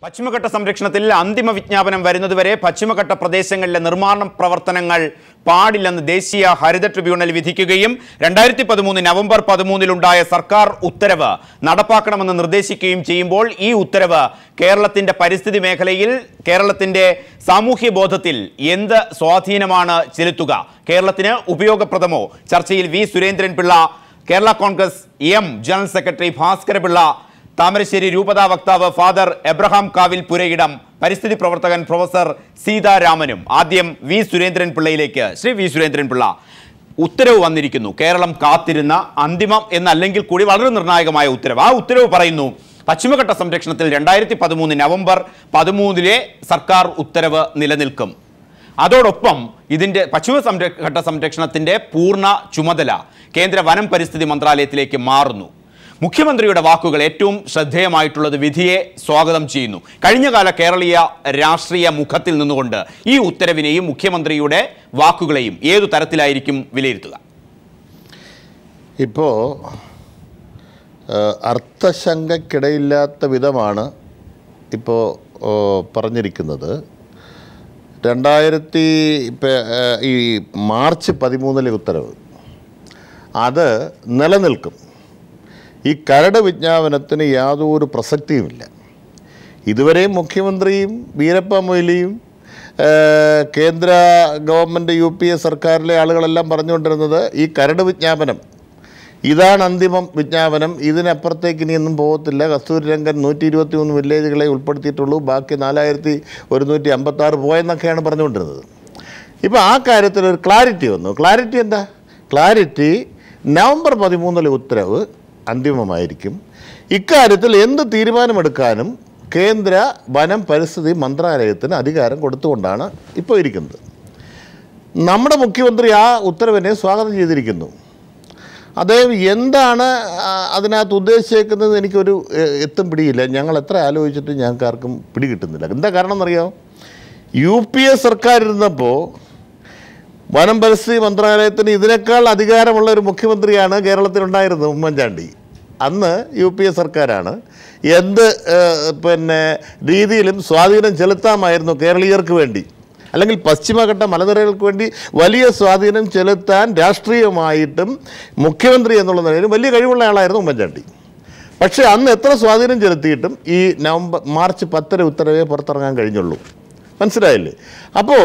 പശ്ചിമഘട്ട സംരക്ഷണത്തിൽ അന്തിമ വിജ്ഞാപനം വരുന്നതുവരെ പശ്ചിമഘട്ട പ്രദേശങ്ങളിലെ നിർമ്മാണ പ്രവർത്തനങ്ങൾ പാടില്ലെന്ന് ദേശീയ ഹരിത ട്രിബ്യൂണൽ വിധിക്കുകയും രണ്ടായിരത്തി പതിമൂന്ന് നവംബർ പതിമൂന്നിലുണ്ടായ സർക്കാർ ഉത്തരവ് നടപ്പാക്കണമെന്ന് നിർദ്ദേശിക്കുകയും ചെയ്യുമ്പോൾ ഈ ഉത്തരവ് കേരളത്തിന്റെ പരിസ്ഥിതി മേഖലയിൽ കേരളത്തിന്റെ സാമൂഹ്യ ബോധത്തിൽ എന്ത് സ്വാധീനമാണ് ചെലുത്തുക കേരളത്തിന് ഉപയോഗപ്രദമോ ചർച്ചയിൽ V Surendran Pillai Kerala Congress M general secretary Bhaskarapillai Thamarassery രൂപതാ വക്താവ് ഫാദർ എബ്രഹാം കാവിൽ പുരയിടം പരിസ്ഥിതി പ്രവർത്തകൻ പ്രൊഫസർ സീതാരാമനും ആദ്യം വി സുരേന്ദ്രൻ പിള്ളയിലേക്ക് ശ്രീ വി സുരേന്ദ്രൻ പിള്ള ഉത്തരവ് വന്നിരിക്കുന്നു കേരളം കാത്തിരുന്ന അന്തിമം എന്നല്ലെങ്കിൽ കൂടി വളരെ നിർണായകമായ ഉത്തരവ് ആ ഉത്തരവ് പറയുന്നു പശ്ചിമഘട്ട സംരക്ഷണത്തിൽ രണ്ടായിരത്തി പതിമൂന്ന് നവംബർ പതിമൂന്നിലെ സർക്കാർ ഉത്തരവ് നിലനിൽക്കും അതോടൊപ്പം ഇതിന്റെ പശ്ചിമ സംരക്ഷ സംരക്ഷണത്തിന്റെ പൂർണ്ണ ചുമതല കേന്ദ്ര വനം പരിസ്ഥിതി മന്ത്രാലയത്തിലേക്ക് മാറുന്നു മുഖ്യമന്ത്രിയുടെ വാക്കുകൾ ഏറ്റവും ശ്രദ്ധേയമായിട്ടുള്ളത് വിധിയെ സ്വാഗതം ചെയ്യുന്നു കഴിഞ്ഞകാല കേരളീയ രാഷ്ട്രീയ മുഖത്തിൽ നിന്നുകൊണ്ട് ഈ ഉത്തരവിനെയും മുഖ്യമന്ത്രിയുടെ വാക്കുകളെയും ഏതു തരത്തിലായിരിക്കും വിലയിരുത്തുക ഇപ്പോൾ അർത്ഥശങ്കയ്ക്കിടയില്ലാത്ത വിധമാണ് ഇപ്പോൾ പറഞ്ഞിരിക്കുന്നത് രണ്ടായിരത്തി ഇപ്പ- ഏഹ് ഈ മാർച്ച് പതിമൂന്നിലെ ഉത്തരവ് അത് നിലനിൽക്കും ഈ കരട് വിജ്ഞാപനത്തിന് യാതൊരു പ്രസക്തിയുമില്ല ഇതുവരെയും മുഖ്യമന്ത്രിയും വീരപ്പ മൊയ്ലിയും ഏഹ്, കേന്ദ്ര ഗവൺമെൻറ് യു പി എ സർക്കാരിലെ ആളുകളെല്ലാം പറഞ്ഞുകൊണ്ടിരുന്നത് ഈ കരട് വിജ്ഞാപനം ഇതാണ് അന്തിമം വിജ്ഞാപനം ഇതിനപ്പുറത്തേക്ക് ഇനിയൊന്നും പോകത്തില്ല കസ്തൂരി രംഗൻ നൂറ്റി ഇരുപത്തി മൂന്ന് വില്ലേജുകളെ ഉൾപ്പെടുത്തിയിട്ടുള്ളൂ ബാക്കി നാലായിരത്തി ഒരുന്നൂറ്റി അമ്പത്താറ് പോയെന്നൊക്കെയാണ് പറഞ്ഞുകൊണ്ടിരുന്നത് ഇപ്പോൾ ആ കാര്യത്തിൽ ഒരു ക്ലാരിറ്റി വന്നു ക്ലാരിറ്റി എന്താ ക്ലാരിറ്റി നവംബർ പതിമൂന്നിലെ ഉത്തരവ് അന്തിമമായിരിക്കും ഇക്കാര്യത്തിൽ എന്ത് തീരുമാനമെടുക്കാനും കേന്ദ്ര വനം പരിസ്ഥിതി മന്ത്രാലയത്തിന് അധികാരം കൊടുത്തുകൊണ്ടാണ് ഇപ്പോൾ ഇരിക്കുന്നത് നമ്മുടെ മുഖ്യമന്ത്രി ആ ഉത്തരവിനെ സ്വാഗതം ചെയ്തിരിക്കുന്നു അദ്ദേഹം എന്താണ് ആ, അതിനകത്ത് ഉദ്ദേശിച്ചേക്കുന്നത് എനിക്കൊരു എ, എത്തും പിടിയില്ല ഞങ്ങൾ എത്ര ആലോചിച്ചിട്ട് ഞങ്ങൾക്ക് ആർക്കും പിടി കിട്ടുന്നില്ല എന്താ കാരണം എന്നറിയാമോ യു പി എ സർക്കാർ ഇരുന്നപ്പോൾ വനം പരിസ്ഥിതി മന്ത്രാലയത്തിന് ഇതിനേക്കാൾ അധികാരമുള്ള ഒരു മുഖ്യമന്ത്രിയാണ് കേരളത്തിലുണ്ടായിരുന്നത് ഉമ്മൻചാണ്ടി അന്ന് യു പി എ സർക്കാരാണ് എന്ത് ഏഹ്, പിന്നെ രീതിയിലും സ്വാധീനം ചെലുത്താമായിരുന്നു കേരളീയർക്ക് വേണ്ടി അല്ലെങ്കിൽ പശ്ചിമഘട്ട മലനിരകൾക്ക് വേണ്ടി വലിയ സ്വാധീനം ചെലുത്താൻ രാഷ്ട്രീയമായിട്ടും മുഖ്യമന്ത്രി എന്നുള്ള നിലയിൽ വലിയ കഴിവുള്ള ആളായിരുന്നു ഉമ്മൻചാണ്ടി പക്ഷേ അന്ന് എത്ര സ്വാധീനം ചെലുത്തിയിട്ടും ഈ നവംബർ മാർച്ച് പത്തര ഉത്തരവേ പുറത്തിറങ്ങാൻ കഴിഞ്ഞുള്ളൂ മനസ്സിലായില്ലേ അപ്പോൾ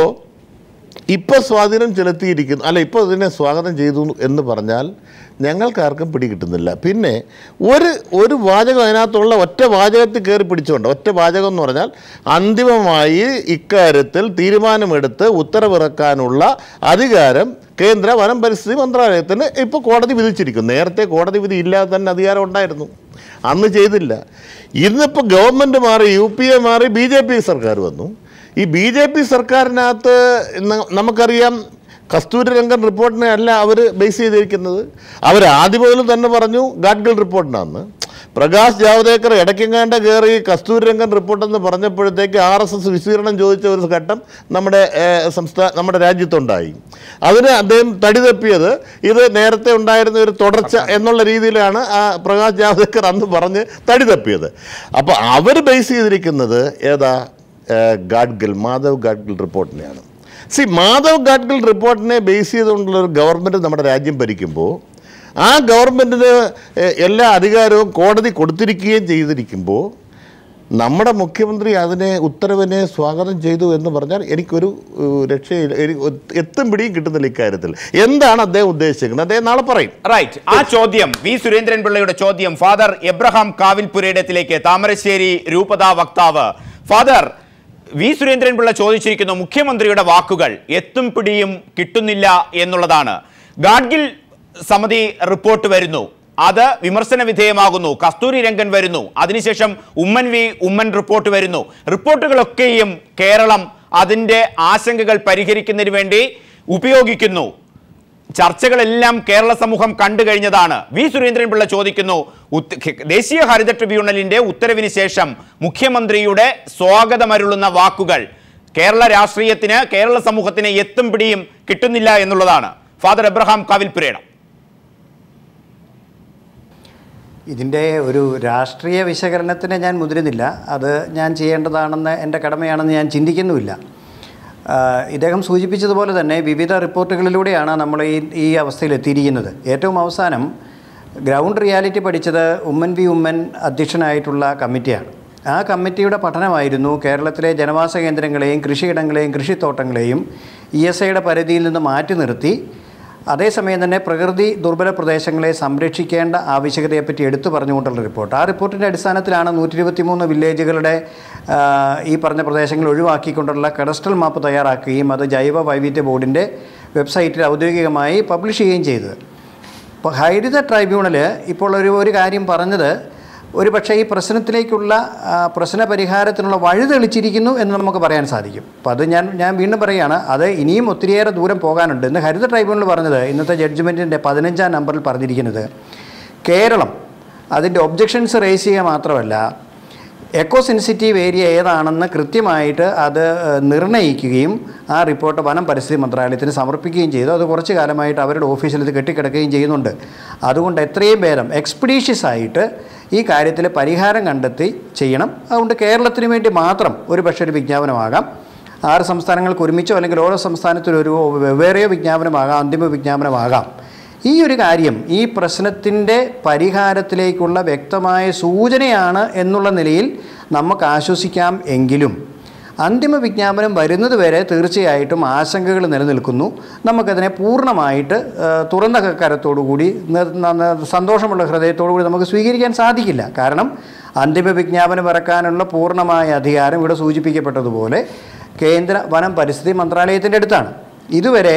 ഇപ്പോൾ സ്വാധീനം ചെലുത്തിയിരിക്കുന്നു അല്ല ഇപ്പോൾ ഇതിനെ സ്വാഗതം ചെയ്തു എന്ന് പറഞ്ഞാൽ ഞങ്ങൾക്കാർക്കും പിടികിട്ടുന്നില്ല പിന്നെ ഒരു ഒരു വാചകം അതിനകത്തുള്ള ഒറ്റ വാചകത്തിൽ കയറി പിടിച്ചുകൊണ്ട് ഒറ്റ വാചകം എന്ന് പറഞ്ഞാൽ അന്തിമമായി ഇക്കാര്യത്തിൽ തീരുമാനമെടുത്ത് ഉത്തരവിറക്കാനുള്ള അധികാരം കേന്ദ്ര വനം പരിസ്ഥിതി മന്ത്രാലയത്തിന് ഇപ്പോൾ കോടതി വിധിച്ചിരിക്കുന്നു നേരത്തെ കോടതി വിധി ഇല്ലാതെ തന്നെ അധികാരം ഉണ്ടായിരുന്നു അന്ന് ചെയ്തില്ല ഇന്നിപ്പോൾ ഗവൺമെൻറ് മാറി യു പി എ മാറി ബി ജെ പി സർക്കാർ വന്നു ഈ ബി ജെ പി സർക്കാരിനകത്ത് ന- നമുക്കറിയാം കസ്തൂരി രംഗൻ റിപ്പോർട്ടിനെ അല്ല അവർ ബേസ് ചെയ്തിരിക്കുന്നത് അവർ ആദ്യം മുതലും തന്നെ പറഞ്ഞു ഗാഡ്ഗിൽ റിപ്പോർട്ടിനാന്ന് പ്രകാശ് ജാവ്ദേക്കർ ഇടയ്ക്കെങ്ങാണ്ട് കയറി കസ്തൂരി രംഗൻ റിപ്പോർട്ടെന്ന് പറഞ്ഞപ്പോഴത്തേക്ക് ആർ എസ് എസ് വിശീർണം ചോദിച്ച ഒരു ഘട്ടം നമ്മുടെ സംസ്ഥാന നമ്മുടെ രാജ്യത്തുണ്ടായി അതിന് അദ്ദേഹം തടി തപ്പിയത് ഇത് നേരത്തെ ഉണ്ടായിരുന്ന ഒരു തുടർച്ച എന്നുള്ള രീതിയിലാണ് ആ പ്രകാശ് ജാവ്ദേക്കർ അന്ന് പറഞ്ഞ് തടി തപ്പിയത് അപ്പോൾ അവർ ബേസ് ചെയ്തിരിക്കുന്നത് ഏതാ ഏഹ് ഗാഡ്ഗിൽ മാധവ് ഗാഡ്ഗിൽ റിപ്പോർട്ടിനെയാണ് സി മാധവ് ഗാഡ്ഗിൽ റിപ്പോർട്ടിനെ ബേസ് ചെയ്തുകൊണ്ടുള്ള ഒരു ഗവൺമെൻറ് നമ്മുടെ രാജ്യം ഭരിക്കുമ്പോൾ ആ ഗവൺമെൻറ്റിന് ഏഹ് എല്ലാ അധികാരവും കോടതി കൊടുത്തിരിക്കുകയും ചെയ്തിരിക്കുമ്പോൾ നമ്മുടെ മുഖ്യമന്ത്രി അതിനെ ഉത്തരവിനെ സ്വാഗതം ചെയ്തു എന്ന് പറഞ്ഞാൽ എനിക്കൊരു ഏഹ്, രക്ഷയില്ല എനിക്ക് എത്തും പിടിയും കിട്ടുന്നില്ല ഇക്കാര്യത്തിൽ എന്താണ് അദ്ദേഹം ഉദ്ദേശിക്കുന്നത് അദ്ദേഹം നാളെ പറയും റൈറ്റ് ആ ചോദ്യം വി സുരേന്ദ്രൻ പിള്ളയുടെ ചോദ്യം ഫാദർ എബ്രഹാം കാവിൽപുരയിടത്തിലേക്ക് താമരശ്ശേരി രൂപതാ വക്താവ് ഫാദർ വി സുരേന്ദ്രൻ പിള്ള ചോദിച്ചിരിക്കുന്നു മുഖ്യമന്ത്രിയുടെ വാക്കുകൾ എത്തും പിടിയും കിട്ടുന്നില്ല എന്നുള്ളതാണ് ഗാഡ്ഗിൽ സമിതി റിപ്പോർട്ട് വരുന്നു അത് വിമർശന വിധേയമാകുന്നു കസ്തൂരി രംഗൻ വരുന്നു അതിനുശേഷം ഉമ്മൻ വി ഉമ്മൻ റിപ്പോർട്ട് വരുന്നു റിപ്പോർട്ടുകളൊക്കെയും കേരളം അതിൻ്റെ ആശങ്കകൾ പരിഹരിക്കുന്നതിന് വേണ്ടി ഉപയോഗിക്കുന്നു ചർച്ചകളെല്ലാം കേരള സമൂഹം കണ്ടു കഴിഞ്ഞതാണ് വി സുരേന്ദ്രൻപിള്ള ചോദിക്കുന്നു ഉത്ത- ദേശീയ ഹരിത ട്രിബ്യൂണലിന്റെ ഉത്തരവിന് ശേഷം മുഖ്യമന്ത്രിയുടെ സ്വാഗതമരുളുന്ന വാക്കുകൾ കേരള രാഷ്ട്രീയത്തിന് കേരള സമൂഹത്തിന് എത്തും പിടിയും കിട്ടുന്നില്ല എന്നുള്ളതാണ് ഫാദർ എബ്രഹാം കാവിൽപുരേണം ഇതിൻ്റെ ഒരു രാഷ്ട്രീയ വിശകലനത്തിന് ഞാൻ മുതിരുന്നില്ല അത് ഞാൻ ചെയ്യേണ്ടതാണെന്ന് എൻ്റെ കടമയാണെന്ന് ഞാൻ ചിന്തിക്കുന്നുമില്ല ആ, ഇദ്ദേഹം സൂചിപ്പിച്ചതുപോലെ തന്നെ വിവിധ റിപ്പോർട്ടുകളിലൂടെയാണ് നമ്മൾ ഈ ഈ അവസ്ഥയിൽ എത്തിയിരിക്കുന്നത് ഏറ്റവും അവസാനം ഗ്രൗണ്ട് റിയാലിറ്റി പഠിച്ചത് ഉമ്മൻ വി ഉമ്മൻ അധ്യക്ഷനായിട്ടുള്ള കമ്മിറ്റിയാണ് ആ കമ്മിറ്റിയുടെ പഠനമായിരുന്നു കേരളത്തിലെ ജനവാസ കേന്ദ്രങ്ങളെയും കൃഷിയിടങ്ങളെയും കൃഷിത്തോട്ടങ്ങളെയും ഇ എസ് ഐയുടെ പരിധിയിൽ നിന്ന് മാറ്റി നിർത്തി അതേസമയം തന്നെ പ്രകൃതി ദുർബല പ്രദേശങ്ങളെ സംരക്ഷിക്കേണ്ട ആവശ്യകതയെപ്പറ്റി എടുത്തു പറഞ്ഞുകൊണ്ടുള്ള റിപ്പോർട്ട് ആ റിപ്പോർട്ടിൻ്റെ അടിസ്ഥാനത്തിലാണ് നൂറ്റി ഇരുപത്തിമൂന്ന് വില്ലേജുകളുടെ ആ, ഈ പറഞ്ഞ പ്രദേശങ്ങൾ ഒഴിവാക്കിക്കൊണ്ടുള്ള കഡസ്ട്രൽ മാപ്പ് തയ്യാറാക്കുകയും അത് ജൈവ വൈവിധ്യ ബോർഡിൻ്റെ വെബ്സൈറ്റിൽ ഔദ്യോഗികമായി പബ്ലിഷ് ചെയ്യുകയും ചെയ്തത് ഇപ്പോൾ ഹൈരിത ട്രൈബ്യൂണൽ ഇപ്പോൾ ഒരു ഒരു കാര്യം പറഞ്ഞത് ഒരു പക്ഷേ ഈ പ്രശ്നത്തിലേക്കുള്ള ആ, പ്രശ്ന പരിഹാരത്തിനുള്ള വഴി തെളിച്ചിരിക്കുന്നു എന്ന് നമുക്ക് പറയാൻ സാധിക്കും അപ്പോൾ അത് ഞാൻ ഞാൻ വീണ്ടും പറയുകയാണ് അത് ഇനിയും ഒത്തിരിയേറെ ദൂരം പോകാനുണ്ട് ഇന്ന് ഹരിത ട്രൈബ്യൂണൽ പറഞ്ഞത് ഇന്നത്തെ ജഡ്ജ്മെൻറ്റിൻ്റെ പതിനഞ്ചാം നമ്പറിൽ പറഞ്ഞിരിക്കുന്നത് കേരളം അതിൻ്റെ ഒബ്ജക്ഷൻസ് റേസ് ചെയ്യുക മാത്രമല്ല എക്കോ സെൻസിറ്റീവ് ഏരിയ ഏതാണെന്ന് കൃത്യമായിട്ട് അത് ഏഹ്, നിർണ്ണയിക്കുകയും ആ റിപ്പോർട്ട് വനം പരിസ്ഥിതി മന്ത്രാലയത്തിന് സമർപ്പിക്കുകയും ചെയ്തു അത് കുറച്ച് കാലമായിട്ട് അവരുടെ ഓഫീസിൽ ഇത് കെട്ടിക്കിടക്കുകയും ചെയ്യുന്നുണ്ട് അതുകൊണ്ട് എത്രയും ഭേദം എക്സ്പീഡീഷ്യസ് ആയിട്ട് ഈ കാര്യത്തിൽ പരിഹാരം കണ്ടെത്തി ചെയ്യണം അതുകൊണ്ട് കേരളത്തിന് വേണ്ടി മാത്രം ഒരു പക്ഷേ ഒരു വിജ്ഞാപനമാകാം ആറ് സംസ്ഥാനങ്ങൾക്ക് ഒരുമിച്ചോ അല്ലെങ്കിൽ ഓരോ സംസ്ഥാനത്തിനും ഒരു വെവ്വേറെയോ വിജ്ഞാപനമാകാം അന്തിമ വിജ്ഞാപനമാകാം ഈ ഒരു കാര്യം ഈ പ്രശ്നത്തിൻ്റെ പരിഹാരത്തിലേക്കുള്ള വ്യക്തമായ സൂചനയാണ് എന്നുള്ള നിലയിൽ നമുക്ക് ആശ്വസിക്കാം എങ്കിലും അന്തിമ വിജ്ഞാപനം വരുന്നത് വരെ തീർച്ചയായിട്ടും ആശങ്കകൾ നിലനിൽക്കുന്നു നമുക്കതിനെ പൂർണ്ണമായിട്ട് ആ, തുറന്ന കരത്തോടു കൂടി ന- ന- ന- സന്തോഷമുള്ള ഹൃദയത്തോടു കൂടി നമുക്ക് സ്വീകരിക്കാൻ സാധിക്കില്ല കാരണം അന്തിമ വിജ്ഞാപനം ഇറക്കാനുള്ള പൂർണ്ണമായ അധികാരം ഇവിടെ സൂചിപ്പിക്കപ്പെട്ടതുപോലെ കേന്ദ്ര വനം പരിസ്ഥിതി മന്ത്രാലയത്തിൻ്റെ അടുത്താണ് ഇതുവരെ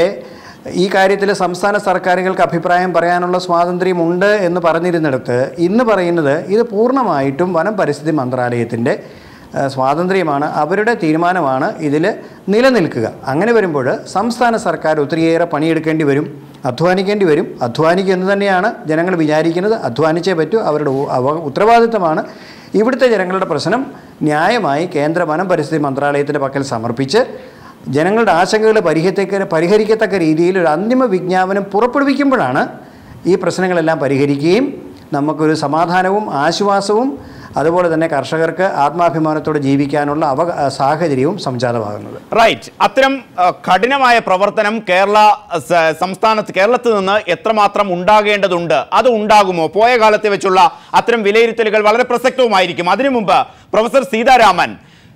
ഈ കാര്യത്തിൽ സംസ്ഥാന സർക്കാരുകൾക്ക് അഭിപ്രായം പറയാനുള്ള സ്വാതന്ത്ര്യമുണ്ട് എന്ന് പറഞ്ഞിരുന്നിടത്ത് ഇന്ന് പറയുന്നത് ഇത് പൂർണ്ണമായിട്ടും വനം പരിസ്ഥിതി മന്ത്രാലയത്തിൻ്റെ ഏഹ്, സ്വാതന്ത്ര്യമാണ് അവരുടെ തീരുമാനമാണ് ഇതിൽ നിലനിൽക്കുക അങ്ങനെ വരുമ്പോൾ സംസ്ഥാന സർക്കാർ ഒത്തിരിയേറെ പണിയെടുക്കേണ്ടി വരും അധ്വാനിക്കേണ്ടി വരും അധ്വാനിക്കുക എന്ന് തന്നെയാണ് ജനങ്ങൾ വിചാരിക്കുന്നത് അധ്വാനിച്ചേ പറ്റൂ അവരുടെ ഉ- അവ ഉത്തരവാദിത്തമാണ് ഇവിടുത്തെ ജനങ്ങളുടെ പ്രശ്നം ന്യായമായി കേന്ദ്ര വനം പരിസ്ഥിതി മന്ത്രാലയത്തിൻ്റെ പക്കൽ സമർപ്പിച്ച് ജനങ്ങളുടെ ആശങ്കകൾ പരിഹരിക്കത്തക്ക പരിഹരിക്കത്തക്ക രീതിയിൽ ഒരു അന്തിമ വിജ്ഞാപനം പുറപ്പെടുവിക്കുമ്പോഴാണ് ഈ പ്രശ്നങ്ങളെല്ലാം പരിഹരിക്കുകയും നമുക്കൊരു സമാധാനവും ആശ്വാസവും അതുപോലെ തന്നെ കർഷകർക്ക് ആത്മാഭിമാനത്തോടെ ജീവിക്കാനുള്ള അവ സാഹചര്യവും സംജാതമാകുന്നത് റൈറ്റ് അത്തരം ആ, കഠിനമായ പ്രവർത്തനം കേരള സ- സംസ്ഥാനത്ത് കേരളത്തിൽ നിന്ന് എത്രമാത്രം ഉണ്ടാകേണ്ടതുണ്ട് അത് ഉണ്ടാകുമോ പോയ കാലത്തെ വെച്ചുള്ള അത്തരം വിലയിരുത്തലുകൾ വളരെ പ്രസക്തവുമായിരിക്കും അതിനു മുമ്പ് പ്രൊഫസർ സീതാരാമൻ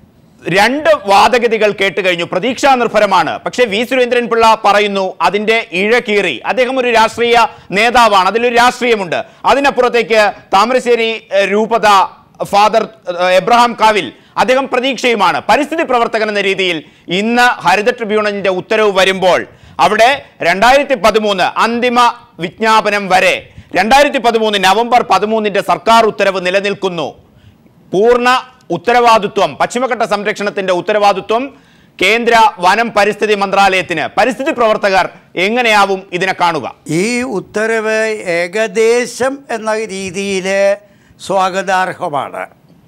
രണ്ട് വാദഗതികൾ കേട്ട് കഴിഞ്ഞു പ്രതീക്ഷാ നിർഭരമാണ് പക്ഷേ വി സുരേന്ദ്രൻ പിള്ള പറയുന്നു അതിന്റെ ഇഴകീറി അദ്ദേഹം ഒരു രാഷ്ട്രീയ നേതാവാണ് അതിലൊരു രാഷ്ട്രീയമുണ്ട് അതിനപ്പുറത്തേക്ക് താമരശ്ശേരി ഏഹ്, രൂപത ഫാദർ ഏഹ്, എബ്രഹാം കാവിൽ അദ്ദേഹം പ്രതീക്ഷയുമാണ് പരിസ്ഥിതി പ്രവർത്തകൻ എന്ന രീതിയിൽ ഇന്ന് ഹരിത ട്രിബ്യൂണലിന്റെ ഉത്തരവ് വരുമ്പോൾ അവിടെ രണ്ടായിരത്തി പതിമൂന്ന് അന്തിമ വിജ്ഞാപനം വരെ രണ്ടായിരത്തി പതിമൂന്ന് നവംബർ പതിമൂന്നിന്റെ സർക്കാർ ഉത്തരവ് നിലനിൽക്കുന്നു പൂർണ്ണ ഉത്തരവാദിത്വം പശ്ചിമഘട്ട സംരക്ഷണത്തിന്റെ ഉത്തരവാദിത്വം കേന്ദ്ര വനം പരിസ്ഥിതി മന്ത്രാലയത്തിന് പരിസ്ഥിതി പ്രവർത്തകർ എങ്ങനെയാവും ഇതിനെ കാണുക ഈ ഉത്തരവ് ഏകദേശം എന്ന രീതിയിൽ സ്വാഗതാർഹമാണ്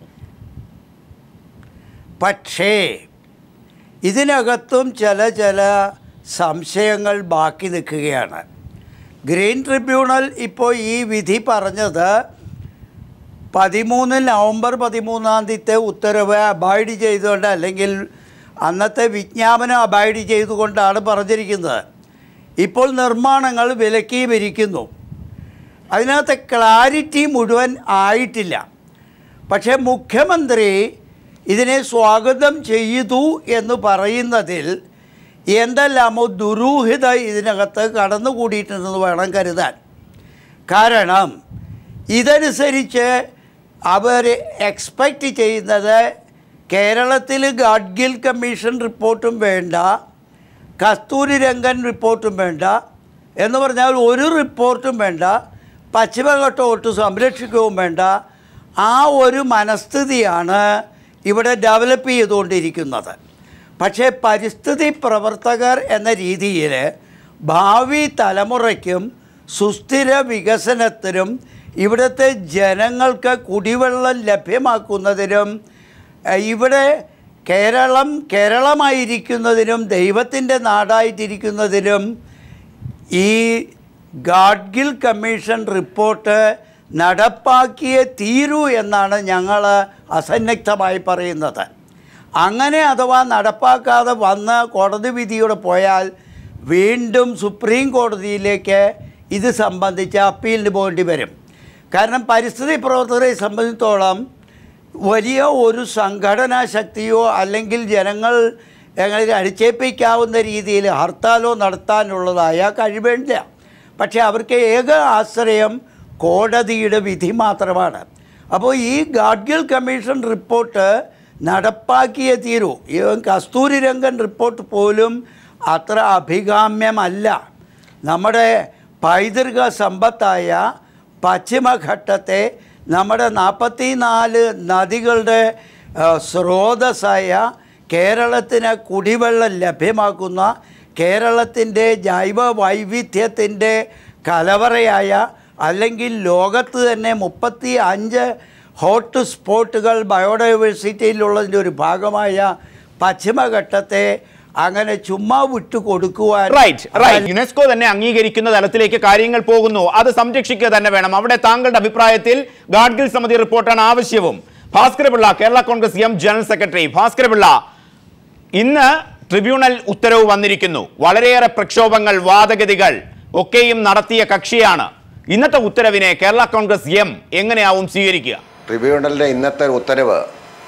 പക്ഷേ ഇതിനകത്തും ചില ചില സംശയങ്ങൾ ബാക്കി നിൽക്കുകയാണ് ഗ്രീൻ ട്രിബ്യൂണൽ ഇപ്പോൾ ഈ വിധി പറഞ്ഞത് പതിമൂന്ന് നവംബർ പതിമൂന്നാം തീയതി ഉത്തരവ് അബൈഡ് ചെയ്തുകൊണ്ട് അല്ലെങ്കിൽ അന്നത്തെ വിജ്ഞാപനം അബൈഡ് ചെയ്തുകൊണ്ടാണ് പറഞ്ഞിരിക്കുന്നത് ഇപ്പോൾ നിർമ്മാണങ്ങൾ വിലക്കിയിരിക്കുന്നു അതിനകത്ത് ക്ലാരിറ്റി മുഴുവൻ ആയിട്ടില്ല പക്ഷേ മുഖ്യമന്ത്രി ഇതിനെ സ്വാഗതം ചെയ്തു എന്ന് പറയുന്നതിൽ എന്തെല്ലാമോ ദുരൂഹത ഇതിനകത്ത് കടന്നുകൂടിയിട്ടുണ്ടെന്ന് വേണം കരുതാൻ കാരണം ഇതനുസരിച്ച് അവർ എക്സ്പെക്റ്റ് ചെയ്യുന്നത് കേരളത്തിൽ ഗാഡ്ഗിൽ കമ്മീഷൻ റിപ്പോർട്ടും വേണ്ട കസ്തൂരി രംഗൻ റിപ്പോർട്ടും വേണ്ട എന്ന് പറഞ്ഞാൽ ഒരു റിപ്പോർട്ടും വേണ്ട പശ്ചിമഘട്ട ഒട്ട് സംരക്ഷിക്കുകയും വേണ്ട ആ ഒരു മനസ്ഥിതിയാണ് ഇവിടെ ഡെവലപ്പ് ചെയ്തുകൊണ്ടിരിക്കുന്നത് പക്ഷേ പരിസ്ഥിതി പ്രവർത്തകർ എന്ന രീതിയിൽ ഭാവി തലമുറയ്ക്കും സുസ്ഥിര വികസനത്തിനും ഇവിടുത്തെ ജനങ്ങൾക്ക് കുടിവെള്ളം ലഭ്യമാക്കുന്നതിനും ഏഹ്, ഇവിടെ കേരളം കേരളമായിരിക്കുന്നതിനും ദൈവത്തിൻ്റെ നാടായിട്ടിരിക്കുന്നതിനും ഈ ഗാഡ്ഗിൽ കമ്മീഷൻ റിപ്പോർട്ട് നടപ്പാക്കിയേ തീരൂ എന്നാണ് ഞങ്ങൾ അസന്നിഗ്ധമായി പറയുന്നത് അങ്ങനെ അഥവാ നടപ്പാക്കാതെ വന്ന് കോടതി വിധിയോടെ പോയാൽ വീണ്ടും സുപ്രീം കോടതിയിലേക്ക് ഇത് സംബന്ധിച്ച് അപ്പീലിന് പോകേണ്ടി വരും കാരണം പരിസ്ഥിതി പ്രവർത്തകരെ സംബന്ധിച്ചോളം വലിയ ഒരു സംഘടനാ ശക്തിയോ അല്ലെങ്കിൽ ജനങ്ങൾ എങ്ങനെ അടിച്ചേൽപ്പിക്കാവുന്ന രീതിയിൽ ഹർത്താലോ നടത്താനുള്ളതായ കഴിവില്ല പക്ഷേ അവർക്ക് ഏക ആശ്രയം കോടതിയുടെ വിധി മാത്രമാണ് അപ്പോൾ ഈ ഗാഡ്ഗിൽ കമ്മീഷൻ റിപ്പോർട്ട് നടപ്പാക്കിയേ തീരൂ ഈ കസ്തൂരി രംഗൻ റിപ്പോർട്ട് പോലും അത്ര അഭികാമ്യമല്ല നമ്മുടെ പൈതൃക സമ്പത്തായ പശ്ചിമഘട്ടത്തെ നമ്മുടെ നാൽപ്പത്തി നാല് നദികളുടെ ആ, സ്രോതസ്സായ കേരളത്തിന് കുടിവെള്ളം ലഭ്യമാക്കുന്ന കേരളത്തിൻ്റെ ജൈവ വൈവിധ്യത്തിൻ്റെ കലവറയായ അല്ലെങ്കിൽ ലോകത്ത് തന്നെ മുപ്പത്തി അഞ്ച് ഹോട്ട് സ്പോട്ടുകൾ ബയോഡൈവേഴ്സിറ്റിയിലുള്ളതിൻ്റെ ഒരു ഭാഗമായ പശ്ചിമഘട്ടത്തെ അങ്ങനെ ചുമ്മാ വിട്ടു കൊടുക്കുവാൻ റൈറ്റ് റൈറ്റ് യുനെസ്കോ തന്നെ അംഗീകരിക്കുന്ന തലത്തിലേക്ക് കാര്യങ്ങൾ പോകുന്നു അത് സംരക്ഷിക്കുക തന്നെ വേണം അവിടെ താങ്കളുടെ അഭിപ്രായത്തിൽ ഗാഡ്ഗിൽ സമിതി റിപ്പോർട്ടാണ് ആവശ്യവും Bhaskarapillai Kerala Congress M general secretary Bhaskarapillai ഇന്ന് ട്രിബ്യൂണൽ ഉത്തരവ് വന്നിരിക്കുന്നു വളരെയേറെ പ്രക്ഷോഭങ്ങൾ വാദഗതികൾ ഒക്കെയും നടത്തിയ കക്ഷിയാണ് ഇന്നത്തെ ഉത്തരവിനെ കേരള കോൺഗ്രസ് എം എങ്ങനെയാവും സ്വീകരിക്കുക ട്രിബ്യൂണലിൻ്റെ ഇന്നത്തെ ഉത്തരവ്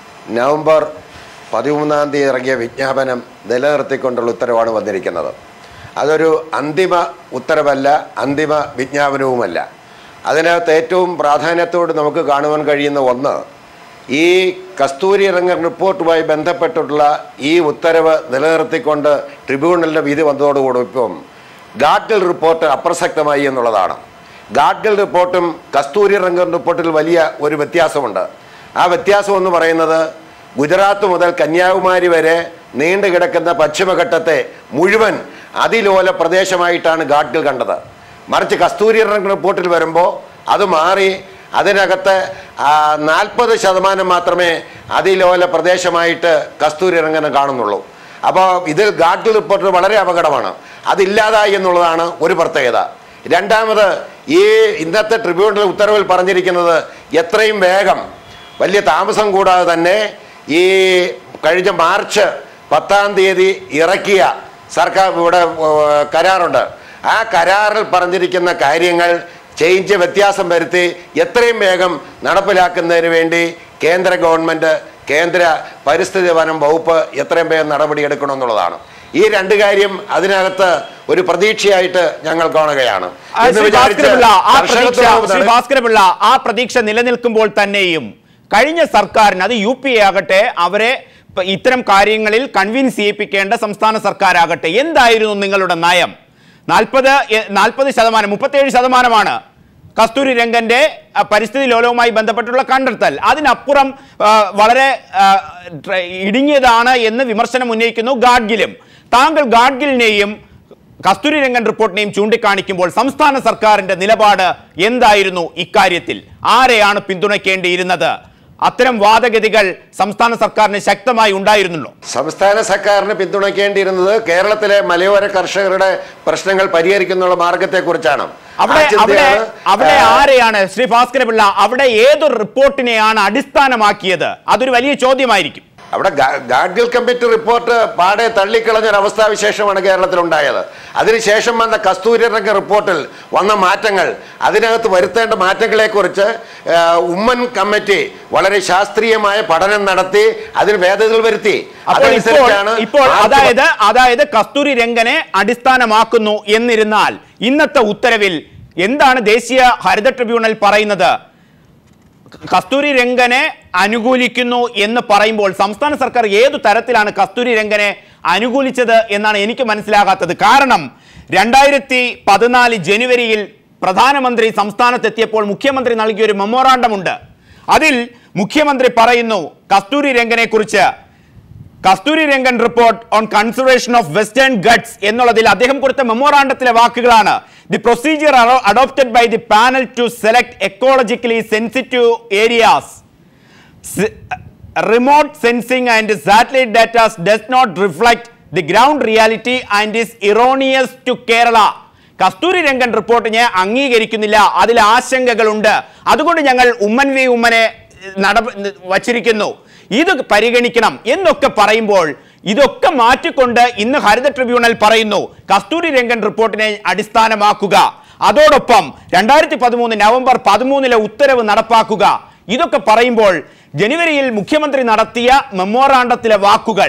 നവംബർ പതിമൂന്നാം തീയതി ഇറങ്ങിയ വിജ്ഞാപനം നിലനിർത്തിക്കൊണ്ടുള്ള ഉത്തരവാണ് വന്നിരിക്കുന്നത് അതൊരു അന്തിമ ഉത്തരവല്ല അന്തിമ വിജ്ഞാപനവുമല്ല അതിനകത്ത് ഏറ്റവും പ്രാധാന്യത്തോട് നമുക്ക് കാണുവാൻ കഴിയുന്ന ഒന്ന് ഈ കസ്തൂരി രംഗൻ റിപ്പോർട്ടുമായി ബന്ധപ്പെട്ടിട്ടുള്ള ഈ ഉത്തരവ് നിലനിർത്തിക്കൊണ്ട് ട്രിബ്യൂണലിൻ്റെ വിധി വന്നതോടുകൂടി ഇപ്പം ഗാഡ്ഗിൽ റിപ്പോർട്ട് അപ്രസക്തമായി എന്നുള്ളതാണ് ഗാഡ്ഗിൽ റിപ്പോർട്ടും കസ്തൂരി രംഗൻ റിപ്പോർട്ടിൽ വലിയ ഒരു വ്യത്യാസമുണ്ട് ആ വ്യത്യാസം എന്ന് പറയുന്നത് ഗുജറാത്ത് മുതൽ കന്യാകുമാരി വരെ നീണ്ടു കിടക്കുന്ന പശ്ചിമഘട്ടത്തെ മുഴുവൻ അതിലോല പ്രദേശമായിട്ടാണ് ഗാഡ്ഗിൽ കണ്ടത് മറിച്ച് കസ്തൂരി രംഗൻ റിപ്പോർട്ടിൽ വരുമ്പോൾ അത് മാറി അതിനകത്ത് നാൽപ്പത് ശതമാനം മാത്രമേ അതിലോല പ്രദേശമായിട്ട് കസ്തൂരി രംഗനെ കാണുന്നുള്ളൂ അപ്പോൾ ഇതിൽ ഗാഡ്ഗിൽ റിപ്പോർട്ട് വളരെ അപകടമാണ് അതില്ലാതായി എന്നുള്ളതാണ് ഒരു പ്രത്യേകത രണ്ടാമത് ഈ ഇന്നത്തെ ട്രിബ്യൂണൽ ഉത്തരവിൽ പറഞ്ഞിരിക്കുന്നത് എത്രയും വേഗം വലിയ താമസം കൂടാതെ തന്നെ ഈ കഴിഞ്ഞ മാർച്ച് പത്താം തീയതി ഇറക്കിയ സർക്കാർ ഇവിടെ ഏർ, കരാറുണ്ട് ആ കരാറിൽ പറഞ്ഞിരിക്കുന്ന കാര്യങ്ങൾ ചേഞ്ച് വ്യത്യാസം വരുത്തി എത്രയും വേഗം നടപ്പിലാക്കുന്നതിന് വേണ്ടി കേന്ദ്ര ഗവൺമെൻറ് കേന്ദ്ര പരിസ്ഥിതി വനം വകുപ്പ് എത്രയും വേഗം നടപടിയെടുക്കണമെന്നുള്ളതാണ് ഈ രണ്ട് കാര്യം അതിനകത്ത് ഒരു പ്രതീക്ഷയായിട്ട് ഞങ്ങൾ കാണുകയാണ് ആ, എന്ന് ശ്രീ വിചാരിച്ച് ഭാസ്കരപിള്ള, ആ പ്രതീക്ഷ കർഷകത്വം ശ്രീ ഭാസ്കരപിള്ള ആ പ്രതീക്ഷ നിലനിൽക്കുമ്പോൾ തന്നെയും കഴിഞ്ഞ സർക്കാരിന് അത് യു പി എ ആകട്ടെ അവരെ പ- ഇത്തരം കാര്യങ്ങളിൽ കൺവിൻസ് ചെയ്യിപ്പിക്കേണ്ട സംസ്ഥാന സർക്കാരാകട്ടെ എന്തായിരുന്നു നിങ്ങളുടെ നയം നാൽപ്പത് നാൽപ്പത് ശതമാനം മുപ്പത്തേഴ് ശതമാനമാണ് കസ്തൂരി രംഗന്റെ ആ, പരിസ്ഥിതി ലോലവുമായി ബന്ധപ്പെട്ടുള്ള കണ്ടെത്തൽ അതിനപ്പുറം ആ, വളരെ ആ, ട്ര- ഇടുങ്ങിയതാണ് എന്ന് വിമർശനം ഉന്നയിക്കുന്നു ഗാഡ്ഗിലും താങ്കൾ ഗാഡ്ഗിലിനെയും കസ്തൂരി രംഗൻ റിപ്പോർട്ടിനെയും ചൂണ്ടിക്കാണിക്കുമ്പോൾ സംസ്ഥാന സർക്കാരിന്റെ നിലപാട് എന്തായിരുന്നു ഇക്കാര്യത്തിൽ ആരെയാണ് പിന്തുണയ്ക്കേണ്ടിയിരുന്നത് അത്തരം വാദഗതികൾ സംസ്ഥാന സർക്കാരിന് ശക്തമായി ഉണ്ടായിരുന്നുള്ളൂ സംസ്ഥാന സർക്കാരിന് പിന്തുണയ്ക്കേണ്ടിയിരുന്നത് കേരളത്തിലെ മലയോര കർഷകരുടെ പ്രശ്നങ്ങൾ പരിഹരിക്കുന്നുള്ള മാർഗത്തെക്കുറിച്ചാണ് അവിടെ ആ അവിടെ ചിന്തയാണ്, അവിടെ ആ, ആരെയാണ് ശ്രീ ഭാസ്കരപിള്ള അവിടെ ഏതൊരു റിപ്പോർട്ടിനെയാണ് അടിസ്ഥാനമാക്കിയത് അതൊരു വലിയ ചോദ്യമായിരിക്കും അവിടെ ഗാ- ഗാഡ്ഗിൽ കമ്മിറ്റി റിപ്പോർട്ട് പാടെ തള്ളിക്കളഞ്ഞ ഒരു അവസ്ഥാവിശേഷമാണ് കേരളത്തിൽ ഉണ്ടായത് അതിനുശേഷം വന്ന കസ്തൂരി രംഗ റിപ്പോർട്ടിൽ വന്ന മാറ്റങ്ങൾ അതിനകത്ത് വരുത്തേണ്ട മാറ്റങ്ങളെക്കുറിച്ച് ആ, ഉമ്മൻ കമ്മിറ്റി വളരെ ശാസ്ത്രീയമായ പഠനം നടത്തി അതിന് ഭേദഗതികൾ വരുത്തി അപ്പോൾ ഇപ്പോൾ അതനുസരിച്ചാണ് ഇപ്പോൾ മാർച്ച് അതായത് അതായത് കസ്തൂരി രംഗനെ അടിസ്ഥാനമാക്കുന്നു എന്നിരുന്നാൽ ഇന്നത്തെ ഉത്തരവിൽ എന്താണ് ദേശീയ ഹരിത ട്രിബ്യൂണൽ പറയുന്നത് കസ്തൂരി രംഗനെ അനുകൂലിക്കുന്നു എന്ന് പറയുമ്പോൾ സംസ്ഥാന സർക്കാർ ഏതു തരത്തിലാണ് കസ്തൂരി രംഗനെ അനുകൂലിച്ചത് എന്നാണ് എനിക്ക് മനസ്സിലാകാത്തത് കാരണം രണ്ടായിരത്തി പതിനാല് ജനുവരിയിൽ പ്രധാനമന്ത്രി സംസ്ഥാനത്തെത്തിയപ്പോൾ മുഖ്യമന്ത്രി നൽകിയ ഒരു മെമ്മോറാണ്ടം ഉണ്ട് അതിൽ മുഖ്യമന്ത്രി പറയുന്നു കസ്തൂരി രംഗനെ കുറിച്ച് Kasturi Rangan report on conservation of western Ghats എന്നുള്ളതിൽ അദ്ദേഹം കൊടുത്ത മെമ്മോറാണ്ടത്തിലെ വാക്കുകളാണ് the procedure adopted by the panel to select ecologically sensitive areas remote sensing and satellite data does not reflect the ground reality and is erroneous to Kerala. Kasturi Rangan report ഞാൻ അംഗീകരിക്കുന്നില്ല അതിൽ ആശങ്കകളുണ്ട് അതുകൊണ്ട് ഞങ്ങൾ ഉമ്മൻ വി ഉമ്മനെ നട വച്ചിരിക്കുന്നു ഇത് പരിഗണിക്കണം എന്നൊക്കെ പറയുമ്പോൾ ഇതൊക്കെ മാറ്റിക്കൊണ്ട് ഇന്ന് ഹരിത ട്രിബ്യൂണൽ പറയുന്നു കസ്തൂരി രംഗൻ റിപ്പോർട്ടിനെ അടിസ്ഥാനമാക്കുക അതോടൊപ്പം രണ്ടായിരത്തി പതിമൂന്ന് നവംബർ പതിമൂന്നിലെ ഉത്തരവ് നടപ്പാക്കുക ഇതൊക്കെ പറയുമ്പോൾ ജനുവരിയിൽ മുഖ്യമന്ത്രി നടത്തിയ മെമ്മോറാണ്ടത്തിലെ വാക്കുകൾ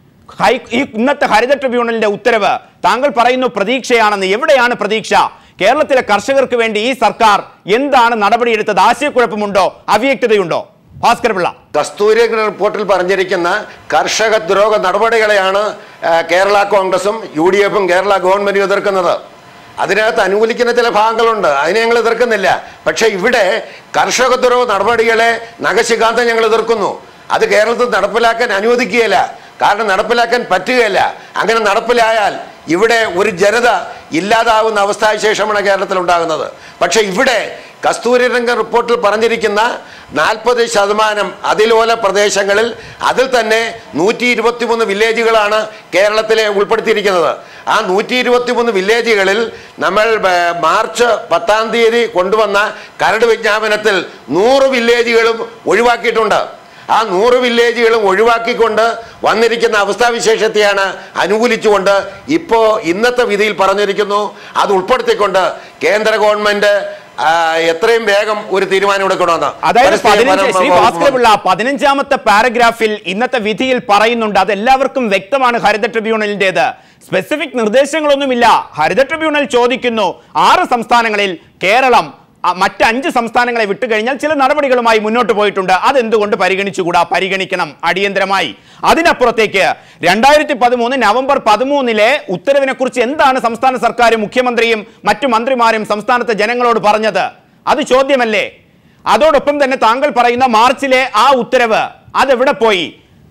ഹൈ ഈ ഇന്നത്തെ ഹരിത ട്രിബ്യൂണലിന്റെ ഉത്തരവ് താങ്കൾ പറയുന്നു പ്രതീക്ഷയാണെന്ന് എവിടെയാണ് പ്രതീക്ഷ കേരളത്തിലെ കർഷകർക്ക് വേണ്ടി ഈ സർക്കാർ എന്താണ് നടപടിയെടുത്തത് ആശയക്കുഴപ്പമുണ്ടോ അവ്യക്തതയുണ്ടോ ഭാസ്കർ പിള്ള കസ്തൂരി റിപ്പോർട്ടിൽ പറഞ്ഞിരിക്കുന്ന കർഷക ദ്രോഹ നടപടികളെയാണ് ആ, കേരള കോൺഗ്രസും യു ഡി എഫും കേരള ഗവൺമെന്റും എതിർക്കുന്നത് അതിനകത്ത് അനുകൂലിക്കുന്ന ചില ഭാഗങ്ങളുണ്ട് അതിനെ ഞങ്ങൾ എതിർക്കുന്നില്ല പക്ഷെ ഇവിടെ കർഷക ദ്രോഹ നടപടികളെ നഖശികാന്തം ഞങ്ങൾ എതിർക്കുന്നു അത് കേരളത്തിൽ നടപ്പിലാക്കാൻ അനുവദിക്കുകയില്ല കാരണം നടപ്പിലാക്കാൻ പറ്റുകയില്ല അങ്ങനെ നടപ്പിലായാൽ ഇവിടെ ഒരു ജനത ഇല്ലാതാവുന്ന അവസ്ഥാവിശേഷമാണ് കേരളത്തിൽ ഉണ്ടാകുന്നത് പക്ഷെ ഇവിടെ കസ്തൂരി രംഗൻ റിപ്പോർട്ടിൽ പറഞ്ഞിരിക്കുന്ന നാൽപ്പത് ശതമാനം അതിലോല പ്രദേശങ്ങളിൽ അതിൽ തന്നെ നൂറ്റി ഇരുപത്തിമൂന്ന് വില്ലേജുകളാണ് കേരളത്തിലെ ഉൾപ്പെടുത്തിയിരിക്കുന്നത് ആ നൂറ്റി ഇരുപത്തിമൂന്ന് വില്ലേജുകളിൽ നമ്മൾ ഏർ, മാർച്ച് പത്താം തീയതി കൊണ്ടുവന്ന കരട് വിജ്ഞാപനത്തിൽ നൂറ് വില്ലേജുകളും ഒഴിവാക്കിയിട്ടുണ്ട് ആ നൂറ് വില്ലേജുകളും ഒഴിവാക്കിക്കൊണ്ട് വന്നിരിക്കുന്ന അവസ്ഥാവിശേഷത്തെയാണ് അനുകൂലിച്ചുകൊണ്ട് ഇപ്പോൾ ഇന്നത്തെ വിധിയിൽ പറഞ്ഞിരിക്കുന്നു അത് ഉൾപ്പെടുത്തിക്കൊണ്ട് കേന്ദ്ര ഗവൺമെന്റ് ആ, എത്രയും വേഗം ഒരു തീരുമാനം എടുക്കണമെന്ന് അതായത് പരിസ്ഥിതി പതിനഞ്ച് പരം- ശ്രീ ഭാസ്കർ പിള്ള പതിനഞ്ചാമത്തെ പാരഗ്രാഫിൽ ഇന്നത്തെ വിധിയിൽ പറയുന്നുണ്ട് അത് എല്ലാവർക്കും വ്യക്തമാണ് ഹരിത ട്രിബ്യൂണലിന്റേത് സ്പെസിഫിക് നിർദ്ദേശങ്ങളൊന്നുമില്ല ഹരിത ട്രിബ്യൂണൽ ചോദിക്കുന്നു ആറ് സംസ്ഥാനങ്ങളിൽ കേരളം ആ, മറ്റ് അഞ്ച് സംസ്ഥാനങ്ങളെ വിട്ടുകഴിഞ്ഞാൽ ചില നടപടികളുമായി മുന്നോട്ട് പോയിട്ടുണ്ട് അതെന്തുകൊണ്ട് പരിഗണിച്ചുകൂടാ പരിഗണിക്കണം അടിയന്തരമായി അതിനപ്പുറത്തേക്ക് രണ്ടായിരത്തി പതിമൂന്ന് നവംബർ പതിമൂന്നിലെ ഉത്തരവിനെ കുറിച്ച് എന്താണ് സംസ്ഥാന സർക്കാരും മുഖ്യമന്ത്രിയും മറ്റു മന്ത്രിമാരും സംസ്ഥാനത്തെ ജനങ്ങളോട് പറഞ്ഞത് അത് ചോദ്യമല്ലേ അതോടൊപ്പം തന്നെ താങ്കൾ പറയുന്ന മാർച്ചിലെ ആ ഉത്തരവ് അതെവിടെ പോയി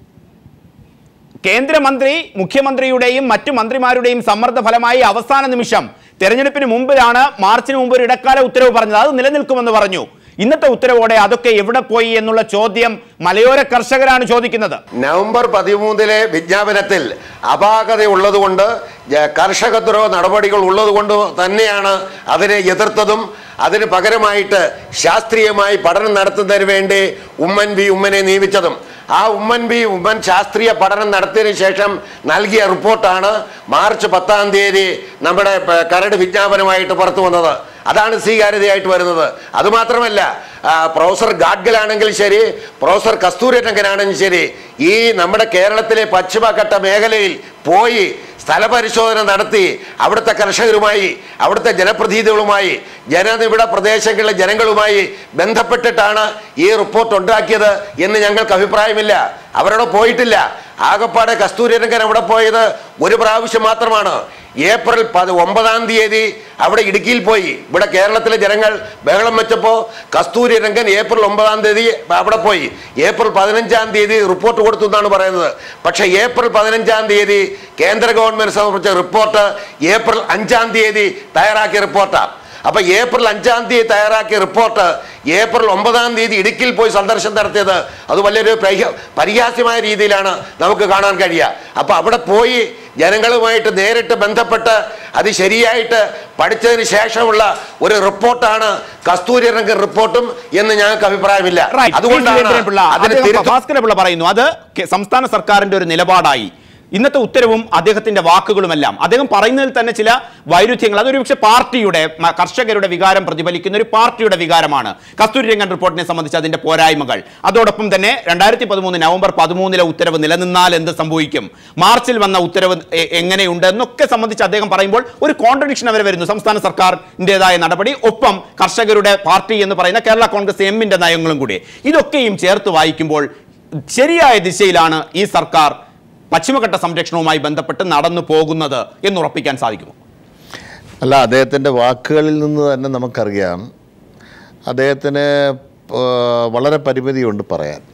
കേന്ദ്രമന്ത്രി മുഖ്യമന്ത്രിയുടെയും മറ്റു മന്ത്രിമാരുടെയും സമ്മർദ്ദ ഫലമായി അവസാന നിമിഷം തെരഞ്ഞെടുപ്പിന് മുമ്പിലാണ് മാർച്ചിന് മുമ്പ് ഒരു ഇടക്കാല ഉത്തരവ് പറഞ്ഞത് അത് നിലനിൽക്കുമെന്ന് പറഞ്ഞു ഇന്നത്തെ ഉത്തരവോടെ അതൊക്കെ എവിടെ പോയി എന്നുള്ള ചോദ്യം മലയോര കർഷകരാണ് ചോദിക്കുന്നത് നവംബർ പതിമൂന്നിലെ വിജ്ഞാപനത്തിൽ അപാകത ഉള്ളതുകൊണ്ട് ജ- കർഷക ദ്രോഹ നടപടികൾ ഉള്ളതുകൊണ്ട് തന്നെയാണ് അതിനെ എതിർത്തതും അതിന് പകരമായിട്ട് ശാസ്ത്രീയമായി പഠനം നടത്തുന്നതിന് വേണ്ടി ഉമ്മൻ വി ഉമ്മനെ നിയമിച്ചതും ആ ഉമ്മൻ വി ഉമ്മൻ ശാസ്ത്രീയ പഠനം നടത്തിയതിനു ശേഷം നൽകിയ റിപ്പോർട്ടാണ് മാർച്ച് പത്താം തീയതി നമ്മുടെ പ- കരട് വിജ്ഞാപനമായിട്ട് പുറത്തു വന്നത് അതാണ് സ്വീകാര്യതയായിട്ട് വരുന്നത് അതുമാത്രമല്ല ആ, പ്രൊഫസർ ഗാഡ്ഗിലാണെങ്കിൽ ശരി പ്രൊഫസർ കസ്തൂരി രംഗനാണെങ്കിൽ ശരി ഈ നമ്മുടെ കേരളത്തിലെ പശ്ചിമഘട്ട മേഖലയിൽ പോയി സ്ഥലപരിശോധന നടത്തി അവിടുത്തെ കർഷകരുമായി അവിടുത്തെ ജനപ്രതിനിധികളുമായി ജനനിബിഡ പ്രദേശങ്ങളിലെ ജനങ്ങളുമായി ബന്ധപ്പെട്ടിട്ടാണ് ഈ റിപ്പോർട്ട് ഉണ്ടാക്കിയത് എന്ന് ഞങ്ങൾക്ക് അഭിപ്രായമില്ല അവരവിടെ പോയിട്ടില്ല ആകപ്പാടെ കസ്തൂരി രംഗൻ അവിടെ പോയത് ഒരു പ്രാവശ്യം മാത്രമാണ് ഏപ്രിൽ പത് ഒമ്പതാം തീയതി അവിടെ ഇടുക്കിയിൽ പോയി ഇവിടെ കേരളത്തിലെ ജനങ്ങൾ ബഹളം വെച്ചപ്പോൾ കസ്തൂരി രംഗൻ ഏപ്രിൽ ഒമ്പതാം തീയതി അവിടെ പോയി ഏപ്രിൽ പതിനഞ്ചാം തീയതി റിപ്പോർട്ട് കൊടുത്തു എന്നാണ് പറയുന്നത് പക്ഷേ ഏപ്രിൽ പതിനഞ്ചാം തീയതി കേന്ദ്ര ഗവൺമെന്റ് സമർപ്പിച്ച റിപ്പോർട്ട് ഏപ്രിൽ അഞ്ചാം തീയതി തയ്യാറാക്കിയ റിപ്പോർട്ടാണ് അപ്പൊ ഏപ്രിൽ അഞ്ചാം തീയതി തയ്യാറാക്കിയ റിപ്പോർട്ട് ഏപ്രിൽ ഒമ്പതാം തീയതി ഇടുക്കിയിൽ പോയി സന്ദർശനം നടത്തിയത് അത് വലിയൊരു പ്രഹ്യ- പരിഹാസ്യമായ രീതിയിലാണ് നമുക്ക് കാണാൻ കഴിയുക അപ്പൊ അവിടെ പോയി ജനങ്ങളുമായിട്ട് നേരിട്ട് ബന്ധപ്പെട്ട് അത് ശരിയായിട്ട് പഠിച്ചതിന് ശേഷമുള്ള ഒരു റിപ്പോർട്ടാണ് കസ്തൂരി രംഗൻ റിപ്പോർട്ടും എന്ന് ഞങ്ങൾക്ക് അഭിപ്രായമില്ല Right. അതുകൊണ്ടാണ് പി. സുരേന്ദ്രൻ പിള്ള, അതിന് അദ്ദേഹം തിരുത്തു ഭാസ്കര പിള്ള പറയുന്നു അത് കെ- സംസ്ഥാന സർക്കാരിന്റെ ഒരു നിലപാടായി ഇന്നത്തെ ഉത്തരവും അദ്ദേഹത്തിന്റെ വാക്കുകളുമെല്ലാം അദ്ദേഹം പറയുന്നതിൽ തന്നെ ചില വൈരുദ്ധ്യങ്ങൾ അതൊരു പക്ഷേ പാർട്ടിയുടെ മ- കർഷകരുടെ വികാരം പ്രതിഫലിക്കുന്ന ഒരു പാർട്ടിയുടെ വികാരമാണ് കസ്തൂരി രംഗൻ റിപ്പോർട്ടിനെ സംബന്ധിച്ച് അതിന്റെ പോരായ്മകൾ അതോടൊപ്പം തന്നെ രണ്ടായിരത്തി പതിമൂന്ന് നവംബർ പതിമൂന്നിലെ ഉത്തരവ് നിലനിന്നാൽ എന്ത് സംഭവിക്കും മാർച്ചിൽ വന്ന ഉത്തരവ് എ- എങ്ങനെയുണ്ട് എന്നൊക്കെ സംബന്ധിച്ച് അദ്ദേഹം പറയുമ്പോൾ ഒരു കോൺട്രഡിക്ഷൻ അവർ വരുന്നു സംസ്ഥാന സർക്കാരിൻ്റെതായ നടപടി ഒപ്പം കർഷകരുടെ പാർട്ടി എന്ന് പറയുന്ന കേരള കോൺഗ്രസ് എമ്മിന്റെ നയങ്ങളും കൂടി ഇതൊക്കെയും ചേർത്ത് വായിക്കുമ്പോൾ ശരിയായ ദിശയിലാണ് ഈ സർക്കാർ പശ്ചിമഘട്ട സംരക്ഷണവുമായി ബന്ധപ്പെട്ട് നടന്നു പോകുന്നത് എന്നുറപ്പിക്കാൻ സാധിക്കുമോ അല്ല അദ്ദേഹത്തിൻ്റെ വാക്കുകളിൽ നിന്ന് തന്നെ നമുക്കറിയാം അദ്ദേഹത്തിന് ആ, വളരെ പരിമിതിയുണ്ട് പറയാൻ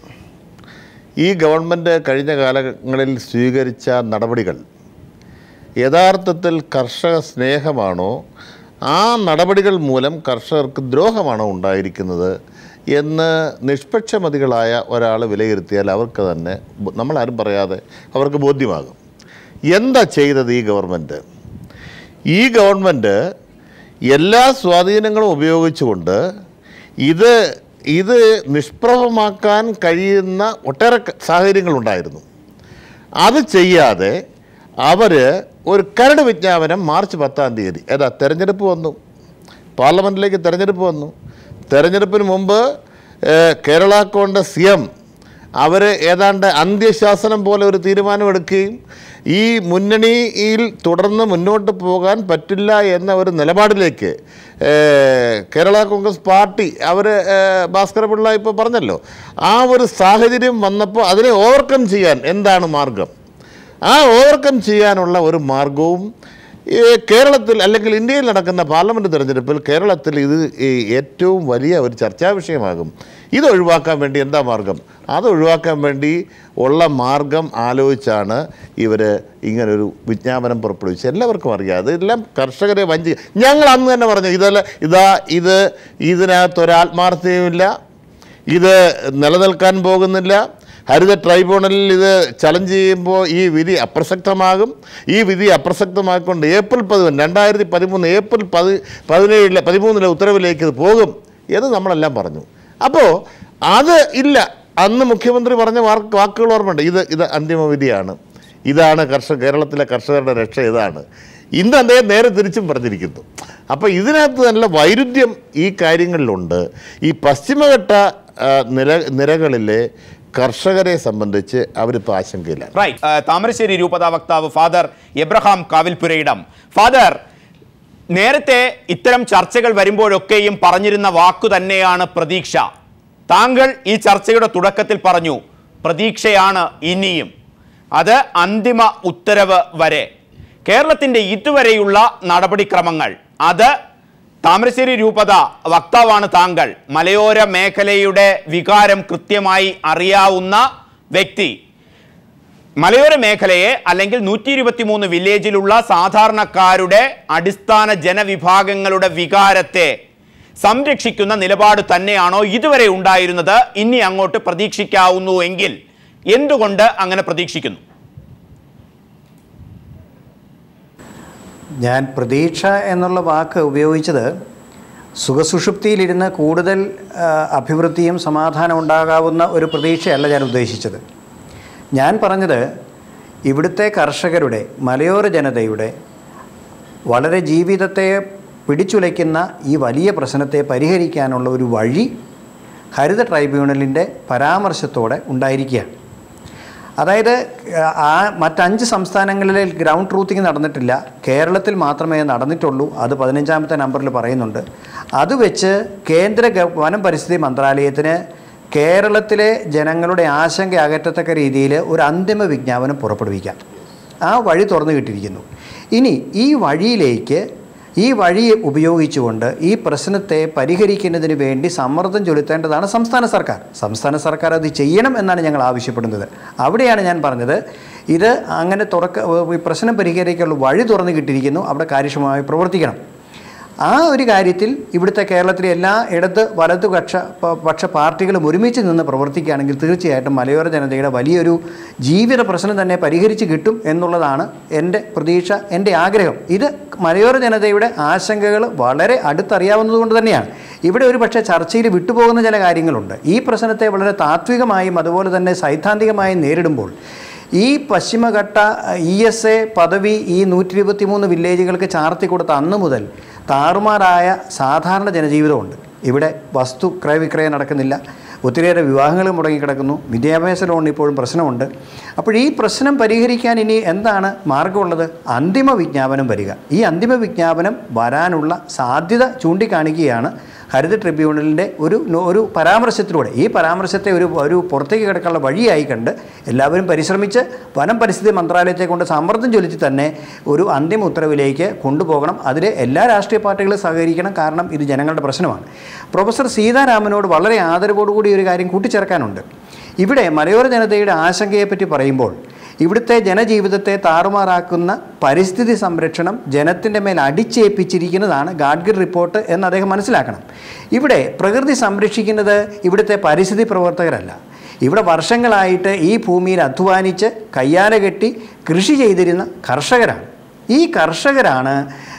ഈ ഗവൺമെൻറ് കഴിഞ്ഞ കാലങ്ങളിൽ സ്വീകരിച്ച നടപടികൾ യഥാർത്ഥത്തിൽ കർഷക സ്നേഹമാണോ ആ നടപടികൾ മൂലം കർഷകർക്ക് ദ്രോഹമാണോ ഉണ്ടായിരിക്കുന്നത് എന്ന് നിഷ്പക്ഷമതികളായ ഒരാൾ വിലയിരുത്തിയാൽ അവർക്ക് തന്നെ ബോ- നമ്മളാരും പറയാതെ അവർക്ക് ബോധ്യമാകും എന്താ ചെയ്തത് ഈ ഗവൺമെൻറ് ഈ ഗവൺമെൻറ് എല്ലാ സ്വാധീനങ്ങളും ഉപയോഗിച്ചുകൊണ്ട് ഇത് ഇത് നിഷ്പ്രഭമാക്കാൻ കഴിയുന്ന ഒട്ടേറെ ക- സാഹചര്യങ്ങളുണ്ടായിരുന്നു അത് ചെയ്യാതെ അവർ ഒരു കരട് വിജ്ഞാപനം മാർച്ച് പത്താം തീയതി ഏതാ തെരഞ്ഞെടുപ്പ് വന്നു പാർലമെൻറ്റിലേക്ക് തെരഞ്ഞെടുപ്പ് വന്നു തെരഞ്ഞെടുപ്പിന് മുമ്പ് ഏഹ്, കേരള കോൺഗ്രസ് സി എം അവർ ഏതാണ്ട് അന്ത്യശാസനം പോലെ ഒരു തീരുമാനമെടുക്കുകയും ഈ മുന്നണിയിൽ തുടർന്ന് മുന്നോട്ട് പോകാൻ പറ്റില്ല എന്ന ഒരു നിലപാടിലേക്ക് ഏഹ്, കേരള കോൺഗ്രസ് പാർട്ടി അവർ ഭാസ്കര പിള്ള ഇപ്പോൾ പറഞ്ഞല്ലോ ആ ഒരു സാഹചര്യം വന്നപ്പോൾ അതിനെ ഓവർകം ചെയ്യാൻ എന്താണ് മാർഗം ആ ഓവർകം ചെയ്യാനുള്ള ഒരു മാർഗവും ഈ കേരളത്തിൽ അല്ലെങ്കിൽ ഇന്ത്യയിൽ നടക്കുന്ന പാർലമെൻറ്റ് തിരഞ്ഞെടുപ്പിൽ കേരളത്തിൽ ഇത് ഈ ഏറ്റവും വലിയ ഒരു ചർച്ചാ വിഷയമാകും ഇത് ഒഴിവാക്കാൻ വേണ്ടി എന്താ മാർഗം അത് ഒഴിവാക്കാൻ വേണ്ടി ഉള്ള മാർഗം ആലോചിച്ചാണ് ഇവർ ഇങ്ങനൊരു വിജ്ഞാപനം പുറപ്പെടുവിച്ചത് എല്ലാവർക്കും അറിയാം അതെല്ലാം കർഷകരെ വഞ്ചി ഞങ്ങൾ അന്ന് തന്നെ പറഞ്ഞു ഇതല്ല ഇതാ ഇത് ഇതിനകത്തൊരാത്മാർത്ഥതയുമില്ല ഇത് നിലനിൽക്കാൻ പോകുന്നില്ല ഹരിത ട്രൈബ്യൂണലിൽ ഇത് ചലഞ്ച് ചെയ്യുമ്പോൾ ഈ വിധി അപ്രസക്തമാകും ഈ വിധി അപ്രസക്തമാക്കിക്കൊണ്ട് ഏപ്രിൽ പതിമൂന്ന് രണ്ടായിരത്തി പതിമൂന്ന് ഏപ്രിൽ പതി പതിനേഴിലെ പതിമൂന്നിലെ ഉത്തരവിലേക്ക് ഇത് പോകും എന്ന് നമ്മളെല്ലാം പറഞ്ഞു അപ്പോൾ അത് ഇല്ല അന്ന് മുഖ്യമന്ത്രി പറഞ്ഞ വാക്ക് വാക്കുകൾ ഓർമ്മയുണ്ട് ഇത് ഇത് അന്തിമ വിധിയാണ് ഇതാണ് കർഷക കേരളത്തിലെ കർഷകരുടെ രക്ഷ ഇതാണ് ഇന്ന് അദ്ദേഹം നേരെ തിരിച്ചും പറഞ്ഞിരിക്കുന്നു അപ്പോൾ ഇതിനകത്ത് നല്ല വൈരുദ്ധ്യം ഈ കാര്യങ്ങളിലുണ്ട് ഈ പശ്ചിമഘട്ട ആ, നിര നിരകളിലെ കർഷകരെ സംബന്ധിച്ച് അവരിപ്പോൾ ആശങ്കയിലാണ് റൈറ്റ് ആ, താമരശ്ശേരി രൂപത വക്താവ് ഫാദർ എബ്രഹാം കാവിൽപുരയിടം ഫാദർ നേരത്തെ ഇത്തരം ചർച്ചകൾ വരുമ്പോഴൊക്കെയും പറഞ്ഞിരുന്ന വാക്കു തന്നെയാണ് പ്രതീക്ഷ താങ്കൾ ഈ ചർച്ചയുടെ തുടക്കത്തിൽ പറഞ്ഞു പ്രതീക്ഷയാണ് ഇനിയും അത് അന്തിമ ഉത്തരവ് വരെ കേരളത്തിൻ്റെ ഇതുവരെയുള്ള നടപടിക്രമങ്ങൾ അത് താമരശ്ശേരി രൂപത വക്താവാണ് താങ്കൾ മലയോര മേഖലയുടെ വികാരം കൃത്യമായി അറിയാവുന്ന വ്യക്തി മലയോര മേഖലയെ അല്ലെങ്കിൽ നൂറ്റി ഇരുപത്തി മൂന്ന് വില്ലേജിലുള്ള സാധാരണക്കാരുടെ അടിസ്ഥാന ജനവിഭാഗങ്ങളുടെ വികാരത്തെ സംരക്ഷിക്കുന്ന നിലപാട് തന്നെയാണോ ഇതുവരെ ഉണ്ടായിരുന്നത് ഇനി അങ്ങോട്ട് പ്രതീക്ഷിക്കാവുന്നു എങ്കിൽ എന്തുകൊണ്ട് അങ്ങനെ പ്രതീക്ഷിക്കുന്നു ഞാൻ പ്രതീക്ഷ എന്നുള്ള വാക്ക് ഉപയോഗിച്ചത് സുഖസുഷുപ്തിയിലിരുന്ന് കൂടുതൽ ആ, അഭിവൃദ്ധിയും സമാധാനം ഉണ്ടാകാവുന്ന ഒരു പ്രതീക്ഷയല്ല ഞാൻ ഉദ്ദേശിച്ചത് ഞാൻ പറഞ്ഞത് ഇവിടുത്തെ കർഷകരുടെ മലയോര ജനതയുടെ വളരെ ജീവിതത്തെ പിടിച്ചുലയ്ക്കുന്ന ഈ വലിയ പ്രശ്നത്തെ പരിഹരിക്കാനുള്ള ഒരു വഴി ഹരിത ട്രൈബ്യൂണലിൻ്റെ പരാമർശത്തോടെ ഉണ്ടായിരിക്കുകയാണ് അതായത് ആ മറ്റഞ്ച് സംസ്ഥാനങ്ങളിലെ ഗ്രൗണ്ട് ട്രൂത്തിങ് നടന്നിട്ടില്ല കേരളത്തിൽ മാത്രമേ നടന്നിട്ടുള്ളൂ അത് പതിനഞ്ചാമത്തെ നമ്പറിൽ പറയുന്നുണ്ട് അത് വെച്ച് കേന്ദ്ര ഗ- വനം പരിസ്ഥിതി മന്ത്രാലയത്തിന് കേരളത്തിലെ ജനങ്ങളുടെ ആശങ്ക അകറ്റത്തക്ക രീതിയിൽ ഒരു അന്തിമ വിജ്ഞാപനം പുറപ്പെടുവിക്കാം ആ വഴി തുറന്നു കിട്ടിയിരിക്കുന്നു ഇനി ഈ വഴിയിലേക്ക് ഈ വഴി ഉപയോഗിച്ചുകൊണ്ട് ഈ പ്രശ്നത്തെ പരിഹരിക്കുന്നതിന് വേണ്ടി സമ്മർദ്ദം ചെലുത്തേണ്ടതാണ് സംസ്ഥാന സർക്കാർ സംസ്ഥാന സർക്കാർ അത് ചെയ്യണം എന്നാണ് ഞങ്ങൾ ആവശ്യപ്പെടുന്നത് അവിടെയാണ് ഞാൻ പറഞ്ഞത് ഇത് അങ്ങനെ തുറക്ക ഈ പ്രശ്നം പരിഹരിക്കാനുള്ള വഴി തുറന്നു കിട്ടിയിരിക്കുന്നു അവിടെ കാര്യക്ഷമമായി പ്രവർത്തിക്കണം ആ ഒരു കാര്യത്തിൽ ഇവിടുത്തെ കേരളത്തിലെ എല്ലാ ഇടത് വലതു പക്ഷ പ- പക്ഷ പാർട്ടികളും ഒരുമിച്ച് നിന്ന് പ്രവർത്തിക്കുകയാണെങ്കിൽ തീർച്ചയായിട്ടും മലയോര ജനതയുടെ വലിയൊരു ജീവിത പ്രശ്നം തന്നെ പരിഹരിച്ച് കിട്ടും എന്നുള്ളതാണ് എൻ്റെ പ്രതീക്ഷ എൻ്റെ ആഗ്രഹം ഇത് മലയോര ജനതയുടെ ആശങ്കകൾ വളരെ അടുത്തറിയാവുന്നതുകൊണ്ട് തന്നെയാണ് ഇവിടെ ഒരു പക്ഷേ ചർച്ചയിൽ വിട്ടുപോകുന്ന ചില കാര്യങ്ങളുണ്ട് ഈ പ്രശ്നത്തെ വളരെ താത്വികമായും അതുപോലെ തന്നെ സൈദ്ധാന്തികമായും നേരിടുമ്പോൾ ഈ പശ്ചിമഘട്ട ഇ എസ് എ പദവി ഈ നൂറ്റി ഇരുപത്തി മൂന്ന് വില്ലേജുകൾക്ക് ചാർത്തി കൊടുത്ത അന്ന് മുതൽ താറുമാറായ സാധാരണ ജനജീവിതമുണ്ട് ഇവിടെ വസ്തു ക്രയവിക്രയം നടക്കുന്നില്ല ഒത്തിരിയേറെ വിവാഹങ്ങൾ മുടങ്ങിക്കിടക്കുന്നു വിദ്യാഭ്യാസ ലോൺ ഇപ്പോഴും പ്രശ്നമുണ്ട് അപ്പോൾ ഈ പ്രശ്നം പരിഹരിക്കാൻ ഇനി എന്താണ് മാർഗമുള്ളത് അന്തിമ വിജ്ഞാപനം വരിക ഈ അന്തിമ വിജ്ഞാപനം വരാനുള്ള സാധ്യത ചൂണ്ടിക്കാണിക്കുകയാണ് ഹരിത ട്രിബ്യൂണലിൻ്റെ ഒരു നോ- ഒരു പരാമർശത്തിലൂടെ ഈ പരാമർശത്തെ ഒരു ഒരു പുറത്തേക്ക് കിടക്കാനുള്ള വഴിയായി കണ്ട് എല്ലാവരും പരിശ്രമിച്ച് വനം പരിസ്ഥിതി മന്ത്രാലയത്തെ കൊണ്ട് സമ്മർദ്ദം ചൊലിച്ച് തന്നെ ഒരു അന്തിമ ഉത്തരവിലേക്ക് കൊണ്ടുപോകണം അതിൽ എല്ലാ രാഷ്ട്രീയ പാർട്ടികളും സഹകരിക്കണം കാരണം ഇത് ജനങ്ങളുടെ പ്രശ്നമാണ് പ്രൊഫസർ സീതാരാമനോട് വളരെ ആദരവോടുകൂടി ഒരു കാര്യം കൂട്ടിച്ചേർക്കാനുണ്ട് ഇവിടെ മലയോര ജനതയുടെ ആശങ്കയെപ്പറ്റി പറയുമ്പോൾ ഇവിടുത്തെ ജനജീവിതത്തെ താറുമാറാക്കുന്ന പരിസ്ഥിതി സംരക്ഷണം ജനത്തിൻ്റെ മേൽ അടിച്ചേൽപ്പിച്ചിരിക്കുന്നതാണ് ഗാഡ്ഗിൽ റിപ്പോർട്ട് എന്ന് അദ്ദേഹം മനസ്സിലാക്കണം ഇവിടെ പ്രകൃതി സംരക്ഷിക്കുന്നത് ഇവിടുത്തെ പരിസ്ഥിതി പ്രവർത്തകരല്ല ഇവിടെ വർഷങ്ങളായിട്ട് ഈ ഭൂമിയിൽ അധ്വാനിച്ച് കയ്യാല കെട്ടി കൃഷി ചെയ്തിരുന്ന കർഷകരാണ് ഈ കർഷകരാണ്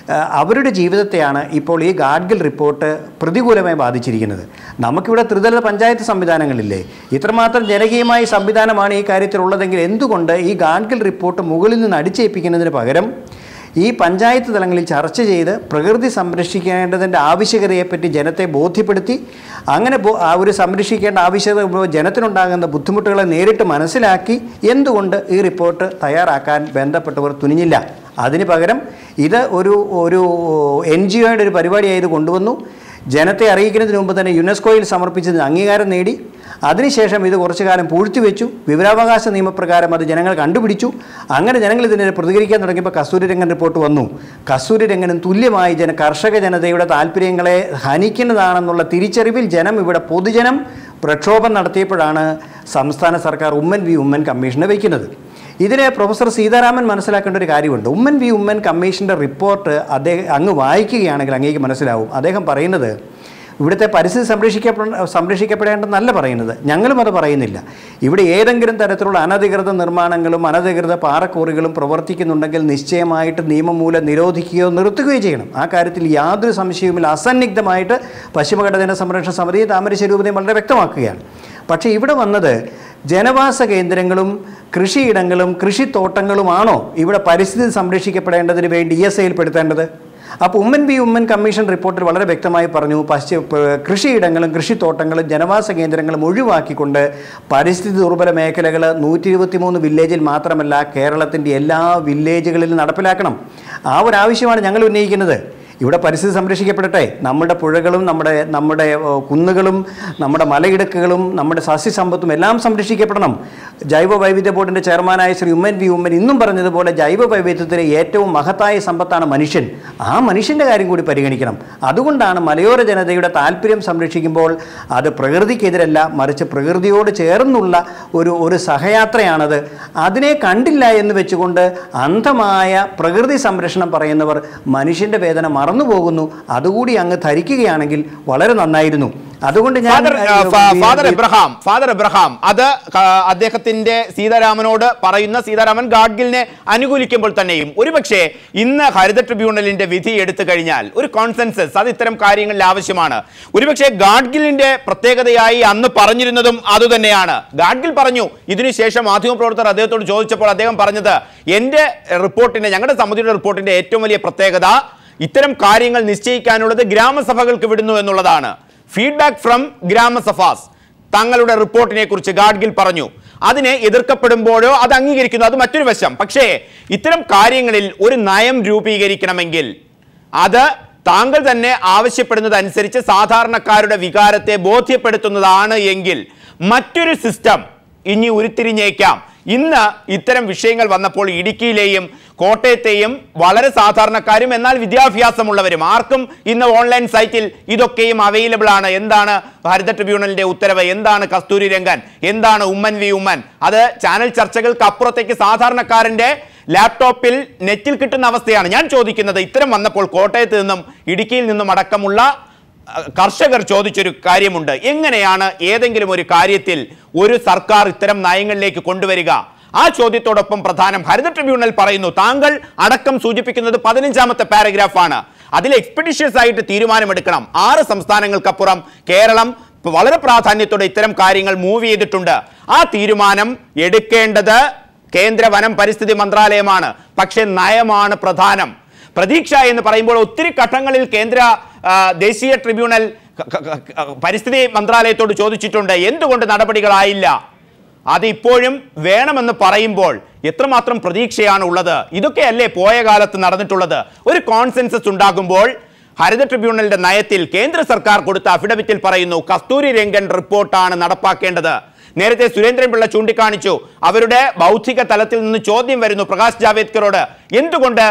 ആ, അവരുടെ ജീവിതത്തെയാണ് ഇപ്പോൾ ഈ ഗാഡ്ഗിൽ റിപ്പോർട്ട് പ്രതികൂലമായി ബാധിച്ചിരിക്കുന്നത് നമുക്കിവിടെ ത്രിതല പഞ്ചായത്ത് സംവിധാനങ്ങളില്ലേ ഇത്രമാത്രം ജനകീയമായ സംവിധാനമാണ് ഈ കാര്യത്തിലുള്ളതെങ്കിൽ എന്തുകൊണ്ട് ഈ ഗാഡ്ഗിൽ റിപ്പോർട്ട് മുകളിൽ നിന്ന് അടിച്ചേൽപ്പിക്കുന്നതിന് പകരം ഈ പഞ്ചായത്ത് തലങ്ങളിൽ ചർച്ച ചെയ്ത് പ്രകൃതി സംരക്ഷിക്കേണ്ടതിൻ്റെ ആവശ്യകതയെപ്പറ്റി ജനത്തെ ബോധ്യപ്പെടുത്തി അങ്ങനെ ബോ- ആ ഒരു സംരക്ഷിക്കേണ്ട ആവശ്യകത വരുമ്പോൾ ജനത്തിനുണ്ടാകുന്ന ബുദ്ധിമുട്ടുകളെ നേരിട്ട് മനസ്സിലാക്കി എന്തുകൊണ്ട് ഈ റിപ്പോർട്ട് തയ്യാറാക്കാൻ ബന്ധപ്പെട്ടവർ തുനിഞ്ഞില്ല അതിന് പകരം ഇത് ഒരു ഒരു എൻ ജി ഒയുടെ ഒരു പരിപാടിയായത് കൊണ്ടുവന്നു ജനത്തെ അറിയിക്കുന്നതിന് മുമ്പ് തന്നെ യുനെസ്കോയിൽ സമർപ്പിച്ചതിന് അംഗീകാരം നേടി അതിനുശേഷം ഇത് കുറച്ചു കാലം പൂഴ്ത്തിവെച്ചു വിവരാവകാശ നിയമപ്രകാരം അത് ജനങ്ങൾ കണ്ടുപിടിച്ചു അങ്ങനെ ജനങ്ങൾ ഇതിനെ പ്രതികരിക്കാൻ തുടങ്ങിയപ്പോൾ കസ്തൂരി രംഗൻ റിപ്പോർട്ട് വന്നു കസ്തൂരി രംഗനും തുല്യമായി ജന കർഷക ജനതയുടെ താല്പര്യങ്ങളെ ഹനിക്കുന്നതാണെന്നുള്ള തിരിച്ചറിവിൽ ജനം ഇവിടെ പൊതുജനം പ്രക്ഷോഭം നടത്തിയപ്പോഴാണ് സംസ്ഥാന സർക്കാർ ഉമ്മൻ വി ഉമ്മൻ കമ്മീഷനെ വയ്ക്കുന്നത് ഇതിലെ പ്രൊഫസർ സീതാരാമൻ മനസ്സിലാക്കേണ്ട ഒരു കാര്യമുണ്ട് ഉമ്മൻ വി ഉമ്മൻ കമ്മീഷൻ്റെ റിപ്പോർട്ട് അദ്ദേഹം അങ്ങ് വായിക്കുകയാണെങ്കിൽ അങ്ങേക്ക് മനസ്സിലാവും അദ്ദേഹം പറയുന്നത് ഇവിടുത്തെ പരിസ്ഥിതി സംരക്ഷിക്കപ്പെട സംരക്ഷിക്കപ്പെടേണ്ടെന്നല്ല പറയുന്നത് ഞങ്ങളും അത് പറയുന്നില്ല ഇവിടെ ഏതെങ്കിലും തരത്തിലുള്ള അനധികൃത നിർമ്മാണങ്ങളും അനധികൃത പാറക്കോറികളും പ്രവർത്തിക്കുന്നുണ്ടെങ്കിൽ നിശ്ചയമായിട്ട് നിയമം മൂലം നിരോധിക്കുകയോ നിർത്തുകയോ ചെയ്യണം ആ കാര്യത്തിൽ യാതൊരു സംശയവുമില്ല അസന്നിഗ്ധമായിട്ട് പശ്ചിമഘട്ട ജന സംരക്ഷണ സമിതി താമരശ്ശേരി ഉപനയം വളരെ വ്യക്തമാക്കുകയാണ് പക്ഷേ ഇവിടെ വന്നത് ജനവാസ കേന്ദ്രങ്ങളും കൃഷിയിടങ്ങളും കൃഷിത്തോട്ടങ്ങളുമാണോ ഇവിടെ പരിസ്ഥിതി സംരക്ഷിക്കപ്പെടേണ്ടതിന് വേണ്ടി ഇ എസ് ഐയിൽ പെടുത്തേണ്ടത് അപ്പോൾ ഉമ്മൻ ബി ഉമ്മൻ കമ്മീഷൻ റിപ്പോർട്ടിൽ വളരെ വ്യക്തമായി പറഞ്ഞു പശ്ചിമ പ- കൃഷിയിടങ്ങളും കൃഷിത്തോട്ടങ്ങളും ജനവാസ കേന്ദ്രങ്ങളും ഒഴിവാക്കിക്കൊണ്ട് പരിസ്ഥിതി ദുർബല മേഖലകൾ നൂറ്റി ഇരുപത്തിമൂന്ന് വില്ലേജിൽ മാത്രമല്ല കേരളത്തിൻ്റെ എല്ലാ വില്ലേജുകളിലും നടപ്പിലാക്കണം ആ ഒരു ആവശ്യമാണ് ഞങ്ങൾ ഉന്നയിക്കുന്നത് ഇവിടെ പരിസ്ഥിതി സംരക്ഷിക്കപ്പെടട്ടെ നമ്മുടെ പുഴകളും നമ്മുടെ നമ്മുടെ ഏ, കുന്നുകളും നമ്മുടെ മലയിടുക്കുകളും നമ്മുടെ സസ്യസമ്പത്തും എല്ലാം സംരക്ഷിക്കപ്പെടണം ജൈവ വൈവിധ്യ ബോർഡിൻ്റെ ചെയർമാനായ ശ്രീ ഉമ്മൻ വി ഉമ്മൻ ഇന്നും പറഞ്ഞതുപോലെ ജൈവ വൈവിധ്യത്തിലെ ഏറ്റവും മഹത്തായ സമ്പത്താണ് മനുഷ്യൻ ആ മനുഷ്യൻ്റെ കാര്യം കൂടി പരിഗണിക്കണം അതുകൊണ്ടാണ് മലയോര ജനതയുടെ താല്പര്യം സംരക്ഷിക്കുമ്പോൾ അത് പ്രകൃതിക്കെതിരല്ല മറിച്ച് പ്രകൃതിയോട് ചേർന്നുള്ള ഒരു ഒരു സഹയാത്രയാണത് അതിനെ കണ്ടില്ല എന്ന് വെച്ചുകൊണ്ട് അന്ധമായ പ്രകൃതി സംരക്ഷണം പറയുന്നവർ മനുഷ്യൻ്റെ വേദന മറന്നു പോകുന്നു അതുകൂടി അങ്ങ് ധരിക്കുകയാണെങ്കിൽ വളരെ നന്നായിരുന്നു അതുകൊണ്ട് ഞാൻ ഫാദർ ആ, ഫാ- ഫാദർ എബ്രഹാം ഫാദർ എബ്രഹാം അത് ക- അദ്ദേഹത്തിന്റെ സീതാരാമനോട് പറയുന്ന സീതാരാമൻ ഗാഡ്ഗിലിനെ അനുകൂലിക്കുമ്പോൾ തന്നെയും ഒരുപക്ഷെ ഇന്ന് ഹരിത ട്രിബ്യൂണലിന്റെ വിധി എടുത്തു കഴിഞ്ഞാൽ ഒരു കോൺസെൻസസ് അത് ഇത്തരം കാര്യങ്ങളിൽ ആവശ്യമാണ് ഒരുപക്ഷെ ഗാഡ്ഗിലിന്റെ പ്രത്യേകതയായി അന്ന് പറഞ്ഞിരുന്നതും അതുതന്നെയാണ് ഗാഡ്ഗിൽ പറഞ്ഞു ഇതിനുശേഷം മാധ്യമപ്രവർത്തകർ അദ്ദേഹത്തോട് ചോദിച്ചപ്പോൾ അദ്ദേഹം പറഞ്ഞത് എന്റെ റിപ്പോർട്ടിന്റെ ഞങ്ങളുടെ സമിതിയുടെ റിപ്പോർട്ടിന്റെ ഏറ്റവും വലിയ പ്രത്യേകത ഇത്തരം കാര്യങ്ങൾ നിശ്ചയിക്കാനുള്ളത് ഗ്രാമസഭകൾക്ക് വിടുന്നു എന്നുള്ളതാണ് ഫീഡ്ബാക്ക് ഫ്രം ഗ്രാമസഭാസ് തങ്ങളുടെ റിപ്പോർട്ടിനെ കുറിച്ച് ഗാഡ്ഗിൽ പറഞ്ഞു അതിനെ എതിർക്കപ്പെടുമ്പോഴോ അത് അംഗീകരിക്കുന്നു അത് മറ്റൊരു വശം പക്ഷേ ഇത്തരം കാര്യങ്ങളിൽ ഒരു നയം രൂപീകരിക്കണമെങ്കിൽ അത് താങ്കൾ തന്നെ ആവശ്യപ്പെടുന്നതനുസരിച്ച് സാധാരണക്കാരുടെ വികാരത്തെ ബോധ്യപ്പെടുത്തുന്നതാണ് എങ്കിൽ മറ്റൊരു സിസ്റ്റം ഇനി ഉരുത്തിരിഞ്ഞേക്കാം ഇന്ന് ഇത്തരം വിഷയങ്ങൾ വന്നപ്പോൾ ഇടുക്കിയിലെയും കോട്ടയത്തെയും വളരെ സാധാരണക്കാരും എന്നാൽ വിദ്യാഭ്യാസമുള്ളവരും ആർക്കും ഇന്ന് ഓൺലൈൻ സൈറ്റിൽ ഇതൊക്കെയും അവൈലബിൾ ആണ് എന്താണ് ഹരിത ട്രിബ്യൂണലിന്റെ ഉത്തരവ് എന്താണ് കസ്തൂരി രംഗൻ എന്താണ് ഉമ്മൻ വി ഉമ്മൻ അത് ചാനൽ ചർച്ചകൾക്ക് അപ്പുറത്തേക്ക് സാധാരണക്കാരന്റെ ലാപ്ടോപ്പിൽ നെറ്റിൽ കിട്ടുന്ന അവസ്ഥയാണ് ഞാൻ ചോദിക്കുന്നത് ഇത്തരം വന്നപ്പോൾ കോട്ടയത്ത് നിന്നും ഇടുക്കിയിൽ നിന്നും അടക്കമുള്ള അഹ് കർഷകർ ചോദിച്ചൊരു കാര്യമുണ്ട് എങ്ങനെയാണ് ഏതെങ്കിലും ഒരു കാര്യത്തിൽ ഒരു സർക്കാർ ഇത്തരം നയങ്ങളിലേക്ക് കൊണ്ടുവരിക ആ ചോദ്യത്തോടൊപ്പം പ്രധാനം ഹരിത ട്രിബ്യൂണൽ പറയുന്നു താങ്കൾ അടക്കം സൂചിപ്പിക്കുന്നത് പതിനഞ്ചാമത്തെ പാരഗ്രാഫാണ് അതിൽ എക്സ്പെഡിഷ്യസ് ആയിട്ട് തീരുമാനമെടുക്കണം ആറ് സംസ്ഥാനങ്ങൾക്കപ്പുറം കേരളം വളരെ പ്രാധാന്യത്തോടെ ഇത്തരം കാര്യങ്ങൾ മൂവ് ചെയ്തിട്ടുണ്ട് ആ തീരുമാനം എടുക്കേണ്ടത് കേന്ദ്ര വനം പരിസ്ഥിതി മന്ത്രാലയമാണ് പക്ഷേ നയമാണ് പ്രധാനം പ്രതീക്ഷ എന്ന് പറയുമ്പോൾ ഒത്തിരി ഘട്ടങ്ങളിൽ കേന്ദ്ര ആ, ദേശീയ ട്രിബ്യൂണൽ ക- ക- ക- പരിസ്ഥിതി മന്ത്രാലയത്തോട് ചോദിച്ചിട്ടുണ്ട് എന്തുകൊണ്ട് നടപടികളായില്ല അത് ഇപ്പോഴും വേണമെന്ന് പറയുമ്പോൾ എത്രമാത്രം പ്രതീക്ഷയാണ് ഉള്ളത് ഇതൊക്കെയല്ലേ പോയ കാലത്ത് നടന്നിട്ടുള്ളത് ഒരു കോൺസെൻസസ് ഉണ്ടാകുമ്പോൾ ഹരിത ട്രിബ്യൂണലിന്റെ നയത്തിൽ കേന്ദ്ര സർക്കാർ കൊടുത്ത അഫിഡവിറ്റിൽ പറയുന്നു കസ്തൂരി രംഗൻ റിപ്പോർട്ടാണ് നടപ്പാക്കേണ്ടത് നേരത്തെ സുരേന്ദ്രൻപിള്ള ചൂണ്ടിക്കാണിച്ചു അവരുടെ ബൗദ്ധിക തലത്തിൽ നിന്ന് ചോദ്യം വരുന്നു പ്രകാശ് ജാവേദ്കറോട് എന്തുകൊണ്ട്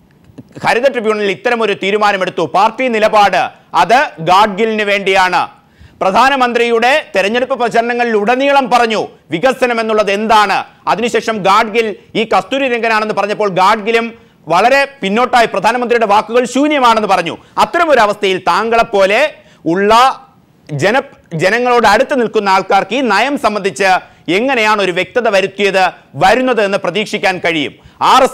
ഹരിത ട്രിബ്യൂണലിൽ ഇത്തരമൊരു തീരുമാനമെടുത്തു പാർട്ടി നിലപാട് അത് ഗാഡ്ഗിലിന് വേണ്ടിയാണ് പ്രധാനമന്ത്രിയുടെ തെരഞ്ഞെടുപ്പ് പ്രചരണങ്ങളിൽ ഉടനീളം പറഞ്ഞു വികസനം എന്നുള്ളത് എന്താണ് അതിനുശേഷം ഗാഡ്ഗിൽ ഈ കസ്തൂരി രംഗനാണെന്ന് പറഞ്ഞപ്പോൾ ഗാഡ്ഗിലും വളരെ പിന്നോട്ടായി പ്രധാനമന്ത്രിയുടെ വാക്കുകൾ ശൂന്യമാണെന്ന് പറഞ്ഞു അത്തരമൊരു അവസ്ഥയിൽ താങ്കളെപ്പോലെ ഉള്ള ജന ജനങ്ങളോട് അടുത്ത് നിൽക്കുന്ന ആൾക്കാർക്ക് ഈ നയം സംബന്ധിച്ച് എങ്ങനെയാണ് ഒരു വ്യക്തത വരുത്തിയത് വരുന്നത് എന്ന് പ്രതീക്ഷിക്കാൻ കഴിയും ആർ എസ് എസ്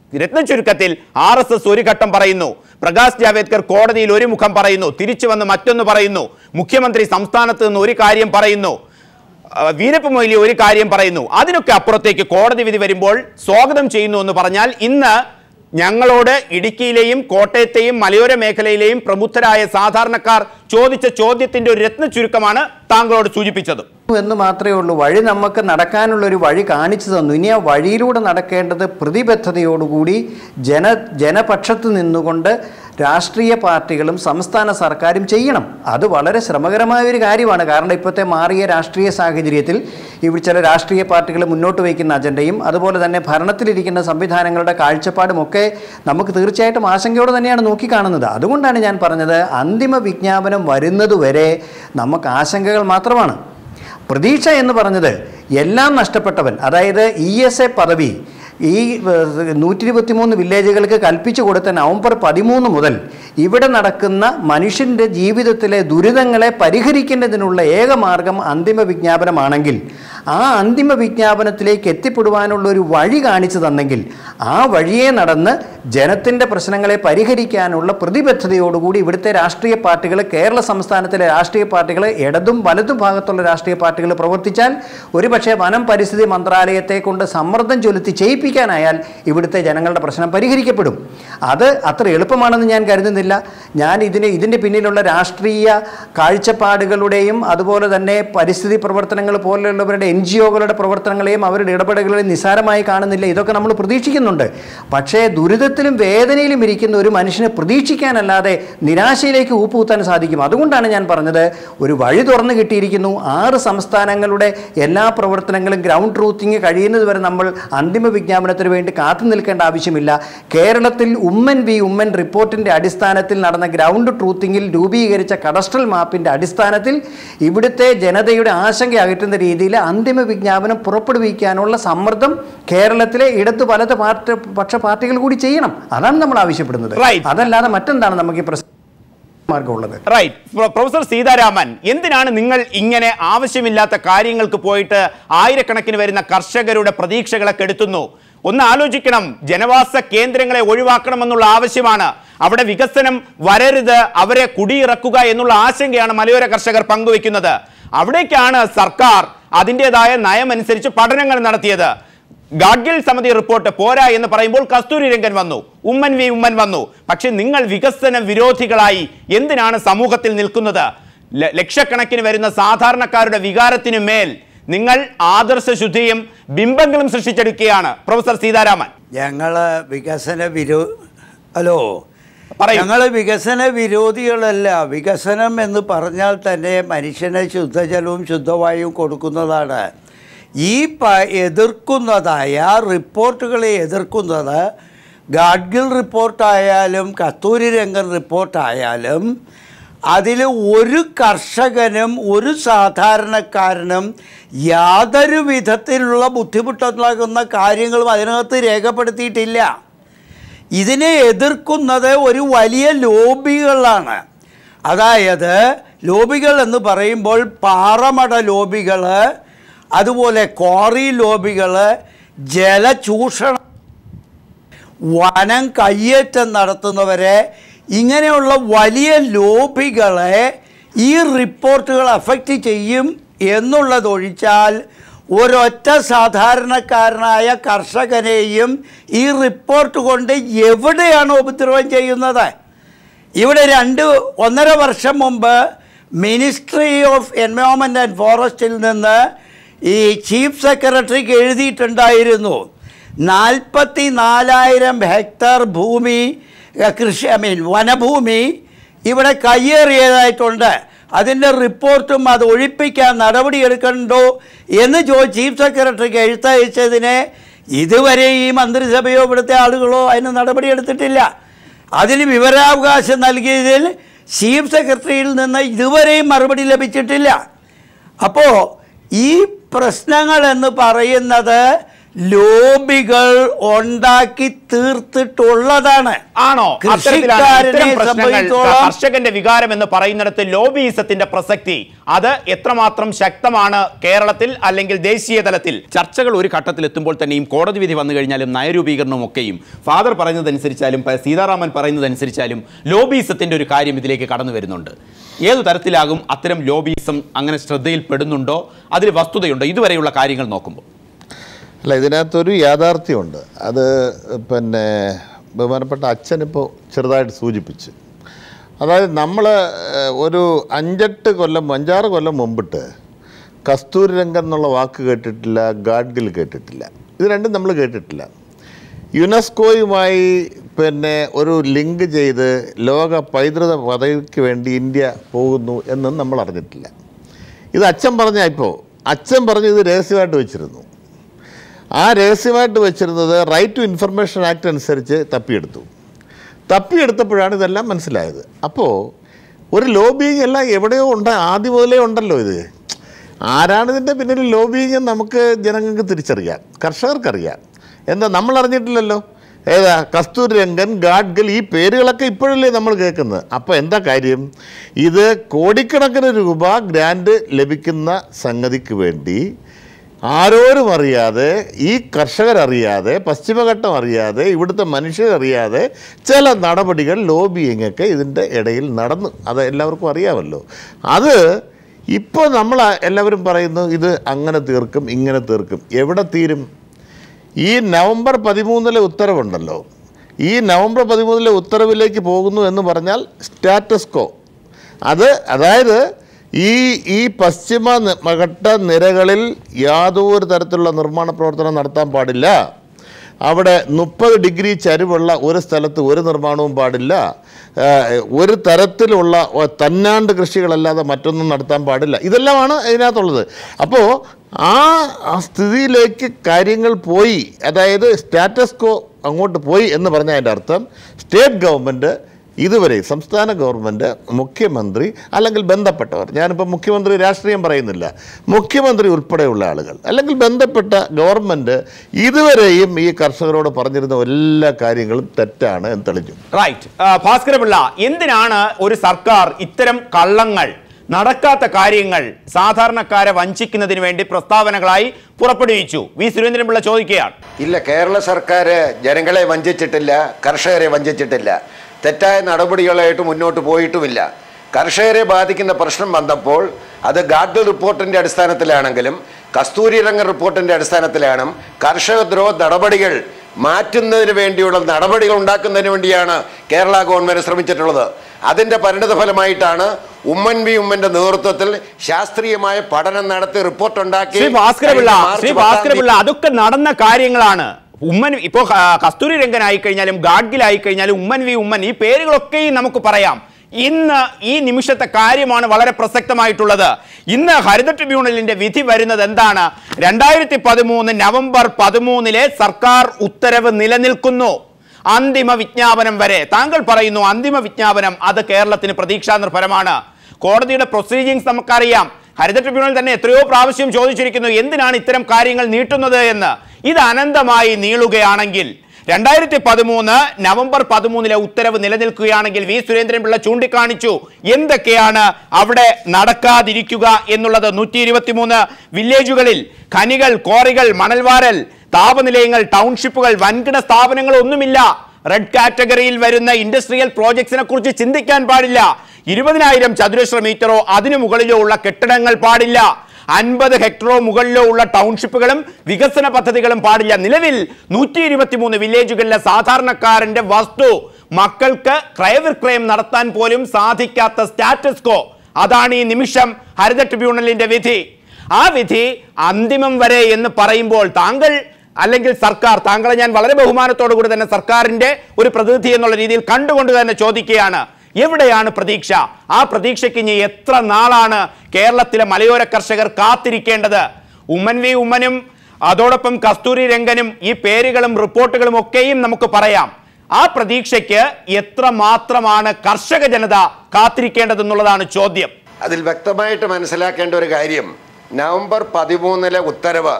രത്ന ചുരുക്കത്തിൽ ആർ എസ് എസ് ഒരു ഘട്ടം പറയുന്നു പ്രകാശ് ജാവേദ്കർ കോടതിയിൽ ഒരു മുഖം പറയുന്നു തിരിച്ചു വന്ന് മറ്റൊന്ന് പറയുന്നു മുഖ്യമന്ത്രി സംസ്ഥാനത്ത് നിന്ന് ഒരു കാര്യം പറയുന്നു ആ, വീരപ്പ മൊയ്ലി ഒരു കാര്യം പറയുന്നു അതിനൊക്കെ അപ്പുറത്തേക്ക് കോടതി വിധി വരുമ്പോൾ സ്വാഗതം ചെയ്യുന്നു എന്ന് പറഞ്ഞാൽ ഇന്ന് ഞങ്ങളോട് ഇടുക്കിയിലെയും കോട്ടയത്തെയും മലയോര മേഖലയിലെയും പ്രബുദ്ധരായ സാധാരണക്കാർ ചോദിച്ച ചോദ്യത്തിന്റെ ഒരു രത്ന ചുരുക്കമാണ് താങ്കളോട് സൂചിപ്പിച്ചത് എന്ന് മാത്രമേ ഉള്ളൂ വഴി നമുക്ക് നടക്കാനുള്ള ഒരു വഴി കാണിച്ചു തന്നു ഇനി ആ വഴിയിലൂടെ നടക്കേണ്ടത് പ്രതിബദ്ധതയോടുകൂടി ജന ജനപക്ഷത്ത് നിന്നുകൊണ്ട് രാഷ്ട്രീയ പാർട്ടികളും സംസ്ഥാന സർക്കാരും ചെയ്യണം അത് വളരെ ശ്രമകരമായ ഒരു കാര്യമാണ് കാരണം ഇപ്പോഴത്തെ മാറിയ രാഷ്ട്രീയ സാഹചര്യത്തിൽ ഇവിടെ ചില രാഷ്ട്രീയ പാർട്ടികൾ മുന്നോട്ട് വയ്ക്കുന്ന അജണ്ടയും അതുപോലെ തന്നെ ഭരണത്തിലിരിക്കുന്ന സംവിധാനങ്ങളുടെ കാഴ്ചപ്പാടുമൊക്കെ നമുക്ക് തീർച്ചയായിട്ടും ആശങ്കയോടെ തന്നെയാണ് നോക്കിക്കാണുന്നത് അതുകൊണ്ടാണ് ഞാൻ പറഞ്ഞത് അന്തിമ വിജ്ഞാപനം വരുന്നതുവരെ നമുക്ക് ആശങ്കകൾ മാത്രമാണ് പ്രതീക്ഷ എന്ന് പറഞ്ഞത് എല്ലാം നഷ്ടപ്പെട്ടവൻ അതായത് ഇ എസ് എ പദവി ഈ നൂറ്റി ഇരുപത്തിമൂന്ന് വില്ലേജുകൾക്ക് കൽപ്പിച്ചു കൊടുത്ത നവംബർ പതിമൂന്ന് മുതൽ ഇവിടെ നടക്കുന്ന മനുഷ്യൻ്റെ ജീവിതത്തിലെ ദുരിതങ്ങളെ പരിഹരിക്കുന്നതിനുള്ള ഏക മാർഗം അന്തിമ വിജ്ഞാപനമാണെങ്കിൽ ആ അന്തിമ വിജ്ഞാപനത്തിലേക്ക് എത്തിപ്പെടുവാനുള്ള ഒരു വഴി കാണിച്ചു തന്നെങ്കിൽ ആ വഴിയെ നടന്ന് ജനത്തിൻ്റെ പ്രശ്നങ്ങളെ പരിഹരിക്കാനുള്ള പ്രതിബദ്ധതയോടുകൂടി ഇവിടുത്തെ രാഷ്ട്രീയ പാർട്ടികൾ കേരള സംസ്ഥാനത്തിലെ രാഷ്ട്രീയ പാർട്ടികൾ ഇടതും വലതും ഭാഗത്തുള്ള രാഷ്ട്രീയ പാർട്ടികൾ പ്രവർത്തിച്ചാൽ ഒരുപക്ഷെ വനം പരിസ്ഥിതി മന്ത്രാലയത്തെ കൊണ്ട് സമ്മർദ്ദം ചൊലുത്തി ചെയ്യിപ്പിക്കാനായാൽ ഇവിടുത്തെ ജനങ്ങളുടെ പ്രശ്നം പരിഹരിക്കപ്പെടും അത് അത്ര എളുപ്പമാണെന്ന് ഞാൻ കരുതുന്നില്ല ഞാൻ ഇതിന് ഇതിൻ്റെ പിന്നിലുള്ള രാഷ്ട്രീയ കാഴ്ചപ്പാടുകളുടെയും അതുപോലെ തന്നെ പരിസ്ഥിതി പ്രവർത്തനങ്ങൾ പോലെയുള്ളവരുടെ എൻ ജി ഒകളുടെ പ്രവർത്തനങ്ങളെയും അവരുടെ ഇടപെടലുകളെയും നിസ്സാരമായി കാണുന്നില്ല ഇതൊക്കെ നമ്മൾ പ്രതീക്ഷിക്കുന്നുണ്ട് പക്ഷേ ദുരിതത്തിലും വേദനയിലും ഇരിക്കുന്ന ഒരു മനുഷ്യനെ പ്രതീക്ഷിക്കാനല്ലാതെ നിരാശയിലേക്ക് ഊപ്പുകുത്താൻ സാധിക്കും അതുകൊണ്ടാണ് ഞാൻ പറഞ്ഞത് ഒരു വഴി തുറന്നു കിട്ടിയിരിക്കുന്നു ആറ് സംസ്ഥാനങ്ങളുടെ എല്ലാ പ്രവർത്തനങ്ങളും ഗ്രൗണ്ട് ട്രൂത്തിങ് കഴിയുന്നത് വരെ നമ്മൾ അന്തിമ വിജ്ഞാപനത്തിന് വേണ്ടി കാത്തു നിൽക്കേണ്ട ആവശ്യമില്ല കേരളത്തിൽ ഉമ്മൻ വി ഉമ്മൻ റിപ്പോർട്ടിൻ്റെ അടിസ്ഥാനത്തിൽ നടന്ന ഗ്രൗണ്ട് ട്രൂത്തിങ്ങിൽ രൂപീകരിച്ച കഡസ്ട്രൽ മാപ്പിൻ്റെ അടിസ്ഥാനത്തിൽ ഇവിടുത്തെ ജനതയുടെ ആശങ്ക അകറ്റുന്ന രീതിയിൽ അന്തിമ വിജ്ഞാപനം പുറപ്പെടുവിക്കാനുള്ള സമ്മർദ്ദം കേരളത്തിലെ ഇടത് വലത് പാർട്ടി പക്ഷ പാർട്ടികൾ കൂടി ചെയ്യണം അതാണ് നമ്മൾ ആവശ്യപ്പെടുന്നത് Right. അതല്ലാതെ മറ്റെന്താണ് നമുക്ക് ഈ പ്രശ്നം മാർഗമുള്ളത് റൈറ്റ് പ്രൊഫസർ സീതാരാമൻ എന്തിനാണ് നിങ്ങൾ ഇങ്ങനെ ആവശ്യമില്ലാത്ത കാര്യങ്ങൾക്ക് പോയിട്ട് ആയിരക്കണക്കിന് വരുന്ന കർഷകരുടെ പ്രതീക്ഷകളെ കെടുത്തുന്നു ഒന്ന് ആലോചിക്കണം ജനവാസ കേന്ദ്രങ്ങളെ ഒഴിവാക്കണമെന്നുള്ള ആവശ്യമാണ് അവിടെ വികസനം വരരുത് അവരെ കുടിയിറക്കുക എന്നുള്ള ആശങ്കയാണ് മലയോര കർഷകർ പങ്കുവെക്കുന്നത് അവിടേക്കാണ് സർക്കാർ അതിൻ്റെതായ നയമനുസരിച്ച് പഠനങ്ങൾ നടത്തിയത് ഗാഡ്ഗിൽ സമിതി റിപ്പോർട്ട് പോരാ എന്ന് പറയുമ്പോൾ കസ്തൂരി രംഗൻ വന്നു ഉമ്മൻ വി ഉമ്മൻ വന്നു പക്ഷെ നിങ്ങൾ വികസന വിരോധികളായി എന്തിനാണ് സമൂഹത്തിൽ നിൽക്കുന്നത് ല- ലക്ഷക്കണക്കിന് വരുന്ന സാധാരണക്കാരുടെ വികാരത്തിനു മേൽ നിങ്ങൾ ആദർശശുദ്ധിയും ബിംബങ്ങളും സൃഷ്ടിച്ചെടുക്കുകയാണ് പ്രൊഫസർ സീതാരാമൻ ഞങ്ങൾ വികസന വിരോ ഹലോ പറയൂ. ഞങ്ങൾ വികസന വിരോധികളല്ല വികസനം എന്ന് പറഞ്ഞാൽ തന്നെ മനുഷ്യന് ശുദ്ധജലവും ശുദ്ധവായുവും കൊടുക്കുന്നതാണ് ഈ പ എതിർക്കുന്നതായ റിപ്പോർട്ടുകളെ എതിർക്കുന്നത് ഗാഡ്ഗിൽ റിപ്പോർട്ടായാലും കസ്തൂരി രംഗൻ റിപ്പോർട്ടായാലും അതിൽ ഒരു കർഷകനും ഒരു സാധാരണക്കാരനും യാതൊരു വിധത്തിലുള്ള ബുദ്ധിമുട്ടുണ്ടാകുന്ന കാര്യങ്ങളും അതിനകത്ത് രേഖപ്പെടുത്തിയിട്ടില്ല ഇതിനെ എതിർക്കുന്നത് ഒരു വലിയ ലോബികളാണ് അതായത് ലോബികൾ എന്ന് പറയുമ്പോൾ പാറമട ലോബികൾ അതുപോലെ ക്വാറി ലോബികൾ ജലചൂഷണം വനം കയ്യേറ്റം നടത്തുന്നവരെ ഇങ്ങനെയുള്ള വലിയ ലോബികളെ ഈ റിപ്പോർട്ടുകൾ അഫക്റ്റ് ചെയ്യും എന്നുള്ളതൊഴിച്ചാൽ ഒരൊറ്റ സാധാരണക്കാരനായ കർഷകനെയും ഈ റിപ്പോർട്ട് കൊണ്ട് എവിടെയാണ് ഉപദ്രവം ചെയ്യുന്നത് ഇവിടെ രണ്ട് ഒന്നര വർഷം മുമ്പ് മിനിസ്ട്രി ഓഫ് എൻവയോൺമെൻറ്റ് ആൻഡ് ഫോറസ്റ്റിൽ നിന്ന് ഈ ചീഫ് സെക്രട്ടറിക്ക് എഴുതിയിട്ടുണ്ടായിരുന്നു നാൽപ്പത്തി നാലായിരം ഹെക്ടർ ഭൂമി ഏഹ്, കൃഷി ഐ മീൻ വനഭൂമി ഇവിടെ കയ്യേറിയതായിട്ടുണ്ട് അതിൻ്റെ റിപ്പോർട്ടും അത് ഒഴിപ്പിക്കാൻ നടപടിയെടുക്കണ്ടോ എന്ന് ചോ ചീഫ് സെക്രട്ടറിക്ക് എഴുത്തയച്ചതിനെ ഇതുവരെ ഈ മന്ത്രിസഭയോ ഇവിടുത്തെ ആളുകളോ അതിന് നടപടിയെടുത്തിട്ടില്ല അതിന് വിവരാവകാശം നൽകിയതിൽ ചീഫ് സെക്രട്ടറിയിൽ നിന്ന് ഇതുവരെയും മറുപടി ലഭിച്ചിട്ടില്ല അപ്പോൾ ഈ പ്രശ്നങ്ങൾ എന്ന് പറയുന്നത് ലോബികൾ ഉണ്ടാക്കി തീർത്തിട്ടുള്ളതാണ് ആണോ അത്തരത്തിലാണ് കൃഷിക്കാരനെ ഇത്തരം പ്രശ്നങ്ങൾ സംബന്ധിച്ചോളം കർഷകന്റെ വികാരം എന്ന് പറയുന്നിടത്ത് ലോബിയിസത്തിന്റെ പ്രസക്തി അത് എത്രമാത്രം ശക്തമാണ് കേരളത്തിൽ അല്ലെങ്കിൽ ദേശീയ തലത്തിൽ ചർച്ചകൾ ഒരു ഘട്ടത്തിൽ എത്തുമ്പോൾ തന്നെയും കോടതി വിധി വന്നു കഴിഞ്ഞാലും നയരൂപീകരണവും ഒക്കെയും ഫാദർ പറയുന്നതനുസരിച്ചാലും പ- സീതാറാമൻ പറയുന്നതനുസരിച്ചാലും ലോബിയിസത്തിന്റെ ഒരു കാര്യം ഇതിലേക്ക് കടന്നു വരുന്നുണ്ട് ഏതു തരത്തിലാകും അത്തരം ലോബിയിസം അങ്ങനെ ശ്രദ്ധയിൽപ്പെടുന്നുണ്ടോ അതിൽ വസ്തുതയുണ്ടോ ഇതുവരെയുള്ള കാര്യങ്ങൾ നോക്കുമ്പോൾ അല്ല ഇതിനകത്തൊരു യാഥാർത്ഥ്യമുണ്ട് അത് പിന്നെ ബഹുമാനപ്പെട്ട അച്ഛനിപ്പോൾ ചെറുതായിട്ട് സൂചിപ്പിച്ചു അതായത് നമ്മൾ ഒരു അഞ്ചെട്ട് കൊല്ലം അഞ്ചാറ് കൊല്ലം മുമ്പിട്ട് കസ്തൂരി രംഗം എന്നുള്ള വാക്ക് കേട്ടിട്ടില്ല ഗാഡ്ഗിൽ കേട്ടിട്ടില്ല ഇത് രണ്ടും നമ്മൾ കേട്ടിട്ടില്ല യുനെസ്കോയുമായി പിന്നെ ഒരു ലിങ്ക് ചെയ്ത് ലോക പൈതൃക പദവിക്ക് വേണ്ടി ഇന്ത്യ പോകുന്നു എന്നും നമ്മൾ അറിഞ്ഞിട്ടില്ല ഇത് അച്ഛൻ പറഞ്ഞ ഇപ്പോൾ അച്ഛൻ പറഞ്ഞ് ഇത് രഹസ്യമായിട്ട് വെച്ചിരുന്നു ആ രഹസ്യമായിട്ട് വെച്ചിരുന്നത് റൈറ്റ് ടു ഇൻഫർമേഷൻ ആക്ട് അനുസരിച്ച് തപ്പിയെടുത്തു തപ്പിയെടുത്തപ്പോഴാണ് ഇതെല്ലാം മനസ്സിലായത് അപ്പോൾ ഒരു ലോബിയിങ് എല്ലാം എവിടെയോ ഉണ്ട് ആദ്യം മുതലേ ഉണ്ടല്ലോ ഇത് ആരാണ് ഇതിൻ്റെ പിന്നിൽ ലോബിയിങ് എന്ന് നമുക്ക് ജനങ്ങൾക്ക് തിരിച്ചറിയാം കർഷകർക്കറിയാം എന്താ നമ്മൾ അറിഞ്ഞിട്ടില്ലല്ലോ ഏതാ കസ്തൂരി രംഗൻ ഗാഡ്ഗൽ ഈ പേരുകളൊക്കെ ഇപ്പോഴല്ലേ നമ്മൾ കേൾക്കുന്നത് അപ്പോൾ എന്താ കാര്യം ഇത് കോടിക്കണക്കിന് രൂപ ഗ്രാൻഡ് ലഭിക്കുന്ന സംഗതിക്ക് വേണ്ടി ആരോരും അറിയാതെ ഈ കർഷകരറിയാതെ പശ്ചിമഘട്ടം അറിയാതെ ഇവിടുത്തെ മനുഷ്യരറിയാതെ ചില നടപടികൾ ലോബിയിങ് ഒക്കെ ഇതിൻ്റെ ഇടയിൽ നടന്നു അത് എല്ലാവർക്കും അറിയാമല്ലോ അത് ഇപ്പോൾ നമ്മൾ എല്ലാവരും പറയുന്നു ഇത് അങ്ങനെ തീർക്കും ഇങ്ങനെ തീർക്കും എവിടെ തീരും ഈ നവംബർ പതിമൂന്നിലെ ഉത്തരവുണ്ടല്ലോ ഈ നവംബർ പതിമൂന്നിലെ ഉത്തരവിലേക്ക് പോകുന്നു എന്ന് പറഞ്ഞാൽ സ്റ്റാറ്റസ് കോ അത് അതായത് ഈ ഈ പശ്ചിമ നി- ഘട്ട നിരകളിൽ യാതൊരു തരത്തിലുള്ള നിർമ്മാണ പ്രവർത്തനം നടത്താൻ പാടില്ല അവിടെ മുപ്പത് ഡിഗ്രി ചരിവുള്ള ഒരു സ്ഥലത്ത് ഒരു നിർമ്മാണവും പാടില്ല ഏഹ് ഒരു തരത്തിലുള്ള ഒ- തന്നാണ്ട് കൃഷികളല്ലാതെ മറ്റൊന്നും നടത്താൻ പാടില്ല ഇതെല്ലാമാണ് ഇതിനകത്തുള്ളത് അപ്പോൾ ആ ആ സ്ഥിതിയിലേക്ക് കാര്യങ്ങൾ പോയി അതായത് സ്റ്റാറ്റസ് കോ അങ്ങോട്ട് പോയി എന്ന് പറഞ്ഞ അതിൻ്റെ അർത്ഥം സ്റ്റേറ്റ് ഗവൺമെൻറ് ഇതുവരെ സംസ്ഥാന ഗവൺമെൻറ് മുഖ്യമന്ത്രി അല്ലെങ്കിൽ ബന്ധപ്പെട്ടവർ ഞാനിപ്പോൾ മുഖ്യമന്ത്രി രാഷ്ട്രീയം പറയുന്നില്ല മുഖ്യമന്ത്രി ഉൾപ്പെടെയുള്ള ആളുകൾ അല്ലെങ്കിൽ ബന്ധപ്പെട്ട ഗവൺമെൻറ് ഇതുവരെയും ഈ കർഷകരോട് പറഞ്ഞിരുന്ന എല്ലാ കാര്യങ്ങളും തെറ്റാണ് എന്ന് തെളിഞ്ഞു റൈറ്റ് ഭാസ്കരപിള്ള എന്തിനാണ് ഒരു സർക്കാർ ഇത്തരം കള്ളങ്ങൾ നടക്കാത്ത കാര്യങ്ങൾ സാധാരണക്കാരെ വഞ്ചിക്കുന്നതിന് വേണ്ടി പ്രസ്താവനകളായി പുറപ്പെടുവിച്ചു വി സുരേന്ദ്രൻപിള്ള ചോദിക്കുകയാണ് ഇല്ല കേരള സർക്കാർ ജനങ്ങളെ വഞ്ചിച്ചിട്ടില്ല കർഷകരെ വഞ്ചിച്ചിട്ടില്ല തെറ്റായ നടപടികളായിട്ട് മുന്നോട്ട് പോയിട്ടുമില്ല കർഷകരെ ബാധിക്കുന്ന പ്രശ്നം വന്നപ്പോൾ അത് ഗാഡ്ഗിൽ റിപ്പോർട്ടിന്റെ അടിസ്ഥാനത്തിലാണെങ്കിലും കസ്തൂരി രംഗ റിപ്പോർട്ടിന്റെ അടിസ്ഥാനത്തിലാണ് കർഷക ദ്രോഹ നടപടികൾ മാറ്റുന്നതിന് വേണ്ടിയുള്ള നടപടികൾ ഉണ്ടാക്കുന്നതിന് വേണ്ടിയാണ് കേരള ഗവൺമെന്റ് ശ്രമിച്ചിട്ടുള്ളത് അതിന്റെ പരിണിത ഫലമായിട്ടാണ് ഉമ്മൻ വി ഉമ്മന്റെ നേതൃത്വത്തിൽ ശാസ്ത്രീയമായ പഠനം നടത്തി റിപ്പോർട്ട് ഉണ്ടാക്കി ശ്രീ ഭാസ്കരപിള്ള കഴിഞ്ഞ മാർച്ച് ശ്രീ പത്താം ഭാസ്കരപിള്ള അതൊക്കെ നടന്ന കാര്യങ്ങളാണ് ഉമ്മൻ ഇപ്പോ ആ, കസ്തൂരി രംഗനായി കഴിഞ്ഞാലും ഗാഡ്ഗിലായി കഴിഞ്ഞാലും ഉമ്മൻ വി ഉമ്മൻ ഈ പേരുകളൊക്കെയും നമുക്ക് പറയാം ഇന്ന് ഈ നിമിഷത്തെ കാര്യമാണ് വളരെ പ്രസക്തമായിട്ടുള്ളത് ഇന്ന് ഹരിത ട്രിബ്യൂണലിന്റെ വിധി വരുന്നത് എന്താണ് രണ്ടായിരത്തി പതിമൂന്ന് നവംബർ പതിമൂന്നിലെ സർക്കാർ ഉത്തരവ് നിലനിൽക്കുന്നു അന്തിമ വിജ്ഞാപനം വരെ താങ്കൾ പറയുന്നു അന്തിമ വിജ്ഞാപനം അത് കേരളത്തിന് പ്രതീക്ഷാ നിർഭരമാണ് കോടതിയുടെ പ്രൊസീജിങ്സ് നമുക്കറിയാം ഹരിത ട്രിബ്യൂണൽ തന്നെ എത്രയോ പ്രാവശ്യം ചോദിച്ചിരിക്കുന്നു എന്തിനാണ് ഇത്തരം കാര്യങ്ങൾ നീട്ടുന്നത് എന്ന് ഇത് അനന്തമായി നീളുകയാണെങ്കിൽ രണ്ടായിരത്തി പതിമൂന്ന് നവംബർ പതിമൂന്നിലെ ഉത്തരവ് നിലനിൽക്കുകയാണെങ്കിൽ വി സുരേന്ദ്രൻപിള്ള ചൂണ്ടിക്കാണിച്ചു എന്തൊക്കെയാണ് അവിടെ നടക്കാതിരിക്കുക എന്നുള്ളത് നൂറ്റി ഇരുപത്തിമൂന്ന് വില്ലേജുകളിൽ ഖനികൾ ക്വാറികൾ മണൽവാരൽ താപനിലയങ്ങൾ ടൗൺഷിപ്പുകൾ വൻകിട സ്ഥാപനങ്ങൾ ഒന്നുമില്ല റെഡ് കാറ്റഗറിയിൽ വരുന്ന ഇൻഡസ്ട്രിയൽ പ്രോജക്ട്സിനെ കുറിച്ച് ചിന്തിക്കാൻ പാടില്ല ഇരുപതിനായിരം ചതുരശ്ര മീറ്ററോ അതിനു മുകളിലോ ഉള്ള കെട്ടിടങ്ങൾ പാടില്ല അൻപത് ഹെക്ടറോ മുകളിലോ ഉള്ള ടൗൺഷിപ്പുകളും വികസന പദ്ധതികളും പാടില്ല നിലവിൽ നൂറ്റി ഇരുപത്തിമൂന്ന് വില്ലേജുകളിലെ സാധാരണക്കാരന്റെ വസ്തു മക്കൾക്ക് ക്രയവിക്രയം നടത്താൻ പോലും സാധിക്കാത്ത സ്റ്റാറ്റസ് കോ അതാണ് ഈ നിമിഷം ഹരിത ട്രിബ്യൂണലിന്റെ വിധി ആ വിധി അന്തിമം വരെ എന്ന് പറയുമ്പോൾ താങ്കൾ അല്ലെങ്കിൽ സർക്കാർ താങ്കളെ ഞാൻ വളരെ ബഹുമാനത്തോടു കൂടി തന്നെ സർക്കാരിന്റെ ഒരു പ്രതിനിധി എന്നുള്ള രീതിയിൽ കണ്ടുകൊണ്ട് തന്നെ ചോദിക്കുകയാണ് എവിടെയാണ് പ്രതീക്ഷ ആ പ്രതീക്ഷയ്ക്ക് ഇനി എത്ര നാളാണ് കേരളത്തിലെ മലയോര കർഷകർ കാത്തിരിക്കേണ്ടത് ഉമ്മൻ വി ഉമ്മനും അതോടൊപ്പം കസ്തൂരി രംഗനും ഈ പേരുകളും റിപ്പോർട്ടുകളും ഒക്കെയും നമുക്ക് പറയാം ആ പ്രതീക്ഷയ്ക്ക് എത്ര മാത്രമാണ് കർഷക ജനത കാത്തിരിക്കേണ്ടതെന്നുള്ളതാണ് ചോദ്യം അതിൽ വ്യക്തമായിട്ട് മനസ്സിലാക്കേണ്ട ഒരു കാര്യം നവംബർ പതിമൂന്നിലെ ഉത്തരവ്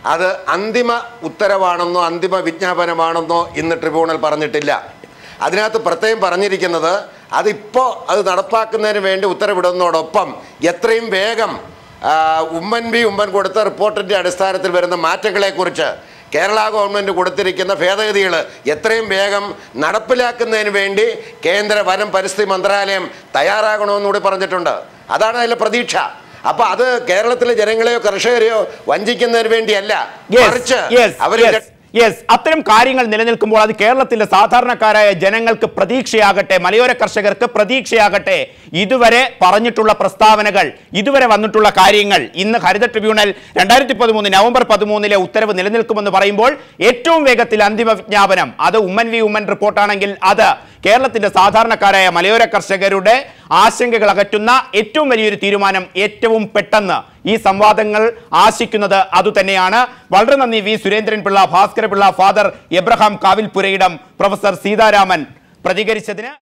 അത് അന്തിമ ഉത്തരവാണെന്നോ അന്തിമ വിജ്ഞാപനമാണെന്നോ ഇന്ന് ട്രിബ്യൂണൽ പറഞ്ഞിട്ടില്ല അതിനകത്ത് പ്രത്യേകം പറഞ്ഞിരിക്കുന്നത് അതിപ്പോൾ അത് നടപ്പാക്കുന്നതിന് വേണ്ടി ഉത്തരവിടുന്നതോടൊപ്പം എത്രയും വേഗം ആ, ഉമ്മൻ ബി ഉമ്മൻ കൊടുത്ത റിപ്പോർട്ടിൻ്റെ അടിസ്ഥാനത്തിൽ വരുന്ന മാറ്റങ്ങളെക്കുറിച്ച് കേരള ഗവൺമെൻറ് കൊടുത്തിരിക്കുന്ന ഭേദഗതികൾ എത്രയും വേഗം നടപ്പിലാക്കുന്നതിന് വേണ്ടി കേന്ദ്ര വനം പരിസ്ഥിതി മന്ത്രാലയം തയ്യാറാകണമെന്നുകൂടി പറഞ്ഞിട്ടുണ്ട് അതാണ് അതിലെ പ്രതീക്ഷ അപ്പൊ അത് കേരളത്തിലെ ജനങ്ങളെയോ കർഷകരെയോ വഞ്ചിക്കുന്നതിന് വേണ്ടിയല്ല മറിച്ച് അവർ യെസ് അത്തരം കാര്യങ്ങൾ നിലനിൽക്കുമ്പോൾ അത് കേരളത്തിലെ സാധാരണക്കാരായ ജനങ്ങൾക്ക് പ്രതീക്ഷയാകട്ടെ മലയോര കർഷകർക്ക് പ്രതീക്ഷയാകട്ടെ ഇതുവരെ പറഞ്ഞിട്ടുള്ള പ്രസ്താവനകൾ ഇതുവരെ വന്നിട്ടുള്ള കാര്യങ്ങൾ ഇന്ന് ഹരിത ട്രിബ്യൂണൽ രണ്ടായിരത്തി പതിമൂന്ന് നവംബർ പതിമൂന്നിലെ ഉത്തരവ് നിലനിൽക്കുമെന്ന് പറയുമ്പോൾ ഏറ്റവും വേഗത്തിൽ അന്തിമ വിജ്ഞാപനം അത് ഉമ്മൻ വി ഉമ്മൻ റിപ്പോർട്ടാണെങ്കിൽ അത് കേരളത്തിന്റെ സാധാരണക്കാരായ മലയോര കർഷകരുടെ ആശങ്കകൾ അകറ്റുന്ന ഏറ്റവും വലിയൊരു തീരുമാനം ഏറ്റവും പെട്ടെന്ന് ഈ സംവാദങ്ങൾ ആശിക്കുന്നത് അതുതന്നെയാണ് വളരെ നന്ദി V Surendran Pillai Bhaskara Pillai father Abraham Kavilpurayidam professor Seetharaman പ്രതികരിച്ചതിന്